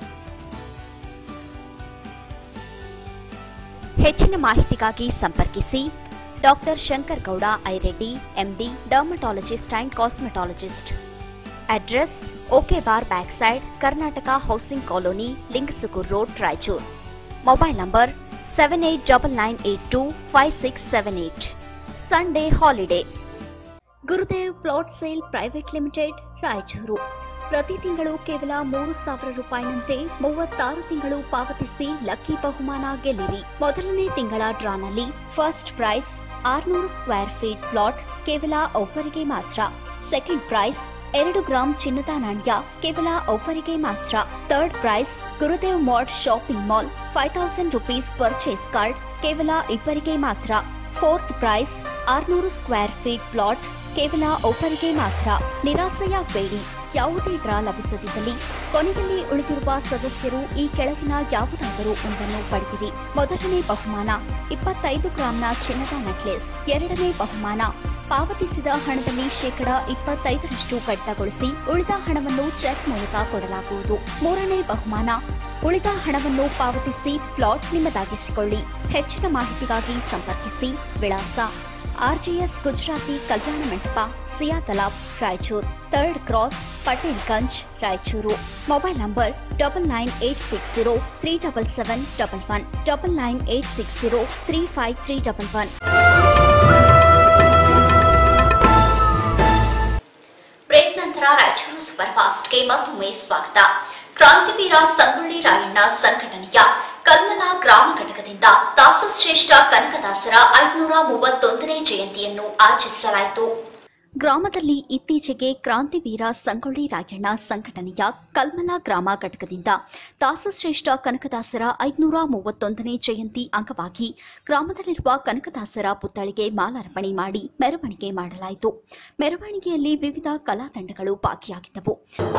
ಹೆಚ್ಚಿನ ಮಾಹಿತಿಗಾಗಿ ಸಂಪರ್ಕಿಸಿ doctor Shankar Gowda Ireddy MD dermatologist and cosmetologist address okay bar back side Karnataka housing colony Lingasugur road Raichur mobile number seven eight double nine eight two five six seven eight Sunday holiday Gurudev plot sale private limited Raichur ಪ್ರತಿ ತಿಂಗಳು ಕೇವಲ ಮೂರು ಸಾವಿರ ರೂಪಾಯಿನಂತೆ ಮೂವತ್ತಾರು ತಿಂಗಳು ಪಾವತಿಸಿ lucky ಬಹುಮಾನ ಗೆಲ್ಲಿರಿ ಮೊದಲನೇ ತಿಂಗಳ ಡ್ರಾನಲ್ಲಿ ಫಸ್ಟ್ ಪ್ರೈಸ್ ಆರ್ನೂರು ಸ್ಕ್ವೇರ್ ಫೀಟ್ ಪ್ಲಾಟ್ ಕೇವಲ ಒಬ್ಬರಿಗೆ ಮಾತ್ರ ಸೆಕೆಂಡ್ ಪ್ರೈಸ್ ಎರಡು ಗ್ರಾಂ ಚಿನ್ನದ ನಾಣ್ಯ ಕೇವಲ ಒಬ್ಬರಿಗೆ ಮಾತ್ರ third prize Gurudev mart shopping mall five thousand rupees purchase card ಕೇವಲ ಇಬ್ಬರಿಗೆ ಮಾತ್ರ ಫೋರ್ತ್ ಪ್ರೈಸ್ ಆರ್ನೂರು ಸ್ಕ್ವೇರ್ ಫೀಟ್ ಪ್ಲಾಟ್ ಕೇವಲ ಒಬ್ಬರಿಗೆ ಮಾತ್ರ ನಿರಾಸೆಯಾಗಬೇಡಿ ಯಾವುದೇ ಡ್ರಾ ಲಭಿಸದಿದ್ದಲ್ಲಿ ಕೊನೆಯಲ್ಲಿ ಉಳಿದಿರುವ ಸದಸ್ಯರು ಈ ಕೆಳಗಿನ ಯಾವುದಾದರೂ ಒಂದನ್ನು ಪಡೆಯಿರಿ ಮೊದಲನೇ ಬಹುಮಾನ ಇಪ್ಪತ್ತೈದು ಗ್ರಾಂನ ಚಿನ್ನದ ನೆಕ್ಲೆಸ್ ಎರಡನೇ ಬಹುಮಾನ ಪಾವತಿಸಿದ ಹಣದಲ್ಲಿ ಶೇಕಡ ಇಪ್ಪತ್ತೈದರಷ್ಟು ಕಡಿತಗೊಳಿಸಿ ಉಳಿದ ಹಣವನ್ನು ಚೆಕ್ ಮೂಲಕ ಕೊಡಲಾಗುವುದು ಮೂರನೇ ಬಹುಮಾನ ಉಳಿದ ಹಣವನ್ನು ಪಾವತಿಸಿ ಪ್ಲಾಟ್ ನಿಮ್ಮದಾಗಿಸಿಕೊಳ್ಳಿ ಹೆಚ್ಚಿನ ಮಾಹಿತಿಗಾಗಿ ಸಂಪರ್ಕಿಸಿ ವಿಳಾಸ RGS Gujarati Kalyana Mantapa Siya Talab Raichur third cross Patel Ganj Raichur mobile number double nine eight six zero three double seven double one double nine eight six zero three five three double one break ನಂತರ ರಾಯಚೂರು ಸೂಪರ್ ಫಾಸ್ಟ್ಗೆ ಮತ್ತೊಮ್ಮೆ ಸ್ವಾಗತ ಕ್ರಾಂತಿವೀರ ಸಂಗೊಳ್ಳಿ ರಾಯಣ್ಣ ಸಂಘಟನೆಯ ಕಲ್ಮಲ ಗ್ರಾಮ ಘಟಕದಿಂದ ದಾಸಶ್ರೇಷ್ಠ ಕನಕದಾಸರ ಐದುನೂರ ಮೂವತ್ತೊಂದನೇ ಜಯಂತಿಯನ್ನು ಆಚರಿಸಲಾಯಿತು ಗ್ರಾಮದಲ್ಲಿ ಇತ್ತೀಚೆಗೆ ಕ್ರಾಂತಿವೀರ ಸಂಗೊಳ್ಳಿ ರಾಯಣ್ಣ ಸಂಘಟನೆಯ ಕಲ್ಮಲ ಗ್ರಾಮ ಘಟಕದಿಂದ ದಾಸಶ್ರೇಷ್ಠ ಕನಕದಾಸರ ಐದುನೂರ ಮೂವತ್ತೊಂದನೇ ಜಯಂತಿ ಅಂಗವಾಗಿ ಗ್ರಾಮದಲ್ಲಿರುವ ಕನಕದಾಸರ ಪುತ್ಥಳಿಗೆ ಮಾಲಾರ್ಪಣೆ ಮಾಡಿ ಮೆರವಣಿಗೆ ಮಾಡಲಾಯಿತು ಮೆರವಣಿಗೆಯಲ್ಲಿ ವಿವಿಧ ಕಲಾ ತಂಡಗಳು ಭಾಗಿಯಾಗಿದ್ದವು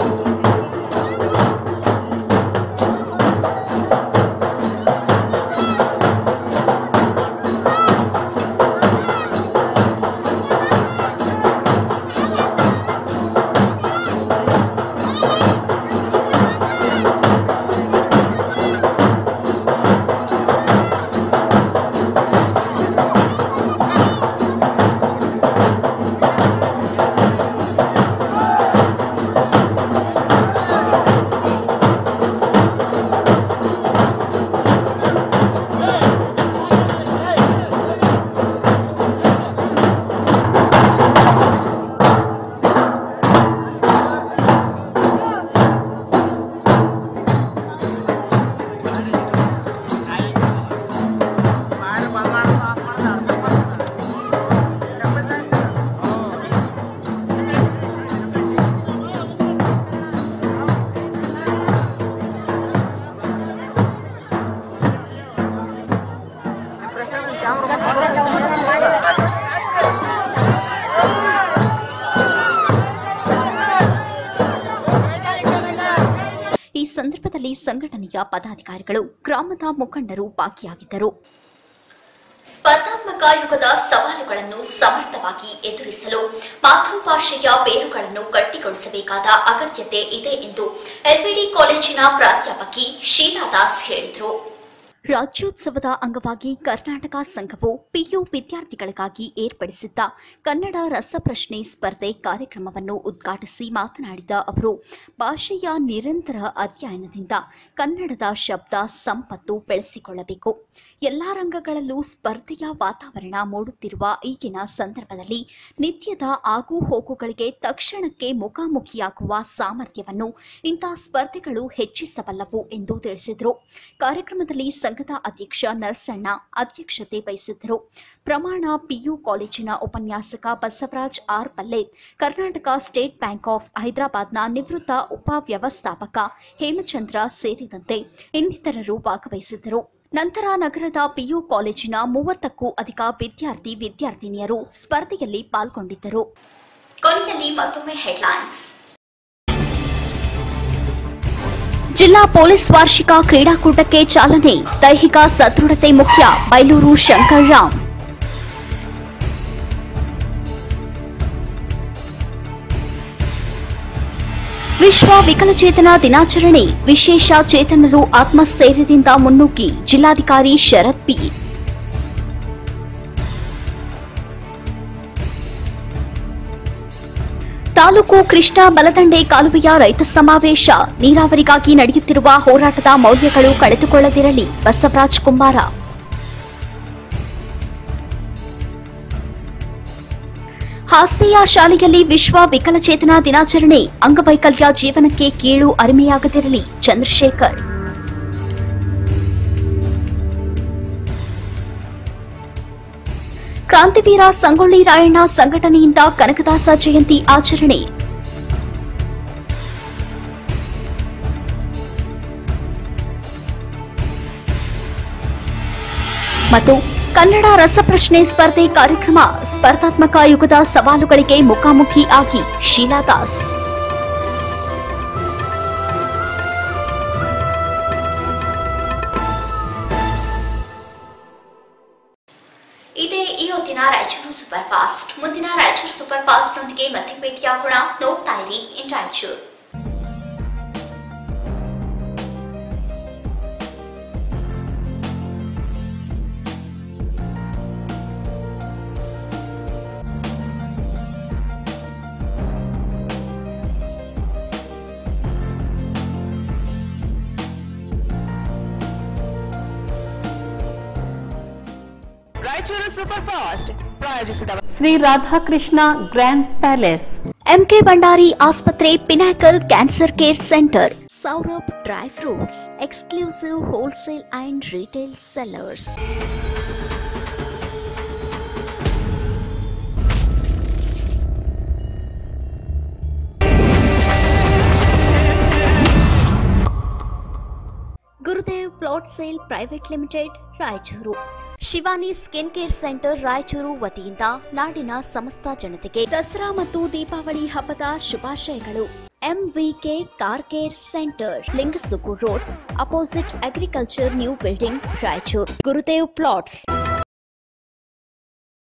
ಈ ಸಂದರ್ಭದಲ್ಲಿ ಸಂಘಟನೆಯ ಪದಾಧಿಕಾರಿಗಳು ಗ್ರಾಮದ ಮುಖಂಡರು ಭಾಗಿಯಾಗಿದ್ದರು ಸ್ಪರ್ಧಾತ್ಮಕ ಯುಗದ ಸವಾಲುಗಳನ್ನು ಸಮರ್ಥವಾಗಿ ಎದುರಿಸಲು ಮಾತೃಭಾಷೆಯ ಬೇರುಗಳನ್ನು ಗಟ್ಟಿಗೊಳಿಸಬೇಕಾದ ಅಗತ್ಯತೆ ಇದೆ ಎಂದು ಎಲ್ವಿಡಿ ಕಾಲೇಜಿನ ಪ್ರಾಧ್ಯಾಪಕಿ ಶೀಲಾ ದಾಸ್ ಹೇಳಿದರು ರಾಜ್ಯೋತ್ಸವದ ಅಂಗವಾಗಿ ಕರ್ನಾಟಕ ಸಂಘವು ಪಿಯು ವಿದ್ಯಾರ್ಥಿಗಳಿಗಾಗಿ ಏರ್ಪಡಿಸಿದ್ದ ಕನ್ನಡ ರಸಪ್ರಶ್ನೆ ಸ್ಪರ್ಧೆ ಕಾರ್ಯಕ್ರಮವನ್ನು ಉದ್ಘಾಟಿಸಿ ಮಾತನಾಡಿದ ಅವರು ಭಾಷೆಯ ನಿರಂತರ ಅಧ್ಯಯನದಿಂದ ಕನ್ನಡದ ಶಬ್ದ ಸಂಪತ್ತು ಬೆಳೆಸಿಕೊಳ್ಳಬೇಕು ಎಲ್ಲಾ ರಂಗಗಳಲ್ಲೂ ಸ್ಪರ್ಧೆಯ ವಾತಾವರಣ ಮೂಡುತ್ತಿರುವ ಈಗಿನ ಸಂದರ್ಭದಲ್ಲಿ ನಿತ್ಯದ ಆಗು ಹೋಗುಗಳಿಗೆ ತಕ್ಷಣಕ್ಕೆ ಮುಖಾಮುಖಿಯಾಗುವ ಸಾಮರ್ಥ್ಯವನ್ನು ಇಂತಹ ಸ್ಪರ್ಧೆಗಳು ಹೆಚ್ಚಿಸಬಲ್ಲವು ಎಂದು ತಿಳಿಸಿದರು ಕಾರ್ಯಕ್ರಮದಲ್ಲಿ ಸಂಘದ ಅಧ್ಯಕ್ಷ ನರಸಣ್ಣ ಅಧ್ಯಕ್ಷತೆ ವಹಿಸಿದ್ದರು ಪ್ರಮಾಣ ಪಿಯು ಕಾಲೇಜಿನ ಉಪನ್ಯಾಸಕ Basavaraj R Pallet Karnataka state bank of ಹೈದರಾಬಾದ್ನ ನಿವೃತ್ತ ಉಪವ್ಯವಸ್ಥಾಪಕ ಹೇಮಚಂದ್ರ ಸೇರಿದಂತೆ ಇನ್ನಿತರರು ಭಾಗವಹಿಸಿದ್ದರು ನಂತರ ನಗರದ ಪಿಯು ಕಾಲೇಜಿನ ಮೂವತ್ತಕ್ಕೂ ಅಧಿಕ ವಿದ್ಯಾರ್ಥಿ ವಿದ್ಯಾರ್ಥಿನಿಯರು ಸ್ಪರ್ಧೆಯಲ್ಲಿ ಪಾಲ್ಗೊಂಡಿದ್ದರು ಕೊನೆಯಲ್ಲಿ ಮತ್ತೊಮ್ಮೆ ಹೆಡ್ಲೈನ್ಸ್ ಜಿಲ್ಲಾ ಪೊಲೀಸ್ ವಾರ್ಷಿಕ ಕ್ರೀಡಾಕೂಟಕ್ಕೆ ಚಾಲನೆ ದೈಹಿಕ ಸದೃಢತೆ ಮುಖ್ಯ ಬೈಲೂರು ಶಂಕರ್ ರಾಮ್ ವಿಶ್ವ ವಿಕಲಚೇತನ ದಿನಾಚರಣೆ ವಿಶೇಷ ಚೇತನರು ಆತ್ಮಸ್ಥೈರ್ಯದಿಂದ ಮುನ್ನುಗ್ಗಿ ಜಿಲ್ಲಾಧಿಕಾರಿ ಶರತ್ ಪಿ ತಾಲೂಕು ಕೃಷ್ಣ ಬಲದಂಡೆ ಕಾಲುವೆಯ ರೈತ ಸಮಾವೇಶ ನೀರಾವರಿಗಾಗಿ ನಡೆಯುತ್ತಿರುವ ಹೋರಾಟದ ಮೌಲ್ಯಗಳು ಕಳೆದುಕೊಳ್ಳದಿರಲಿ ಬಸವರಾಜ್ ಕುಂಬಾರ ಹಾಸ್ತೆಯ ಶಾಲೆಯಲ್ಲಿ ವಿಶ್ವ ವಿಕಲಚೇತನ ದಿನಾಚರಣೆ ಅಂಗವೈಕಲ್ಯ ಜೀವನಕ್ಕೆ ಕೀಳು ಅರಿಮೆಯಾಗದಿರಲಿ ಚಂದ್ರಶೇಖರ್ ಕ್ರಾಂತಿವೀರ ಸಂಗೊಳ್ಳಿ ರಾಯಣ್ಣ ಸಂಘಟನೆಯಿಂದ ಕನಕದಾಸ ಜಯಂತಿ ಆಚರಣೆ ಮತ್ತು ಕನ್ನಡ ರಸಪ್ರಶ್ನೆ ಸ್ಪರ್ಧೆ ಕಾರ್ಯಕ್ರಮ ಸ್ಪರ್ಧಾತ್ಮಕ ಯುಗದ ಸವಾಲುಗಳಿಗೆ ಮುಖಾಮುಖಿ ಆಗಿ ಶೀಲಾ ದಾಸ್ ಇದೇ ಈ ಹೊತ್ತಿನ ರಾಯಚೂರು ಸೂಪರ್ ಫಾಸ್ಟ್ ಮುಂದಿನ ರಾಯಚೂರು ಸೂಪರ್ ಫಾಸ್ಟ್ ನೊಂದಿಗೆ ಮತ್ತೆ ಭೇಟಿಯಾಗೋಣ ನೋಡ್ತಾ ಇರಿ in Raichur Raichur super fast ಪ್ರಾಯೋಜಿಸಿದವರು Shri Radhakrishna grand palace MK Bhandari ಆಸ್ಪತ್ರೆ pinnacle cancer care centre Saurabh dry fruits exclusive wholesale and retail sellers Gurudev plot sale private limited Raichur Shivani skin care centre Raichur ವತಿಯಿಂದ ನಾಡಿನ ಸಮಸ್ತ ಜನತೆಗೆ ದಸರಾ ಮತ್ತು ದೀಪಾವಳಿ ಹಬ್ಬದ ಶುಭಾಶಯಗಳು MVK car care centre Lingasugur road opposite agriculture new building Raichur Gurudev plots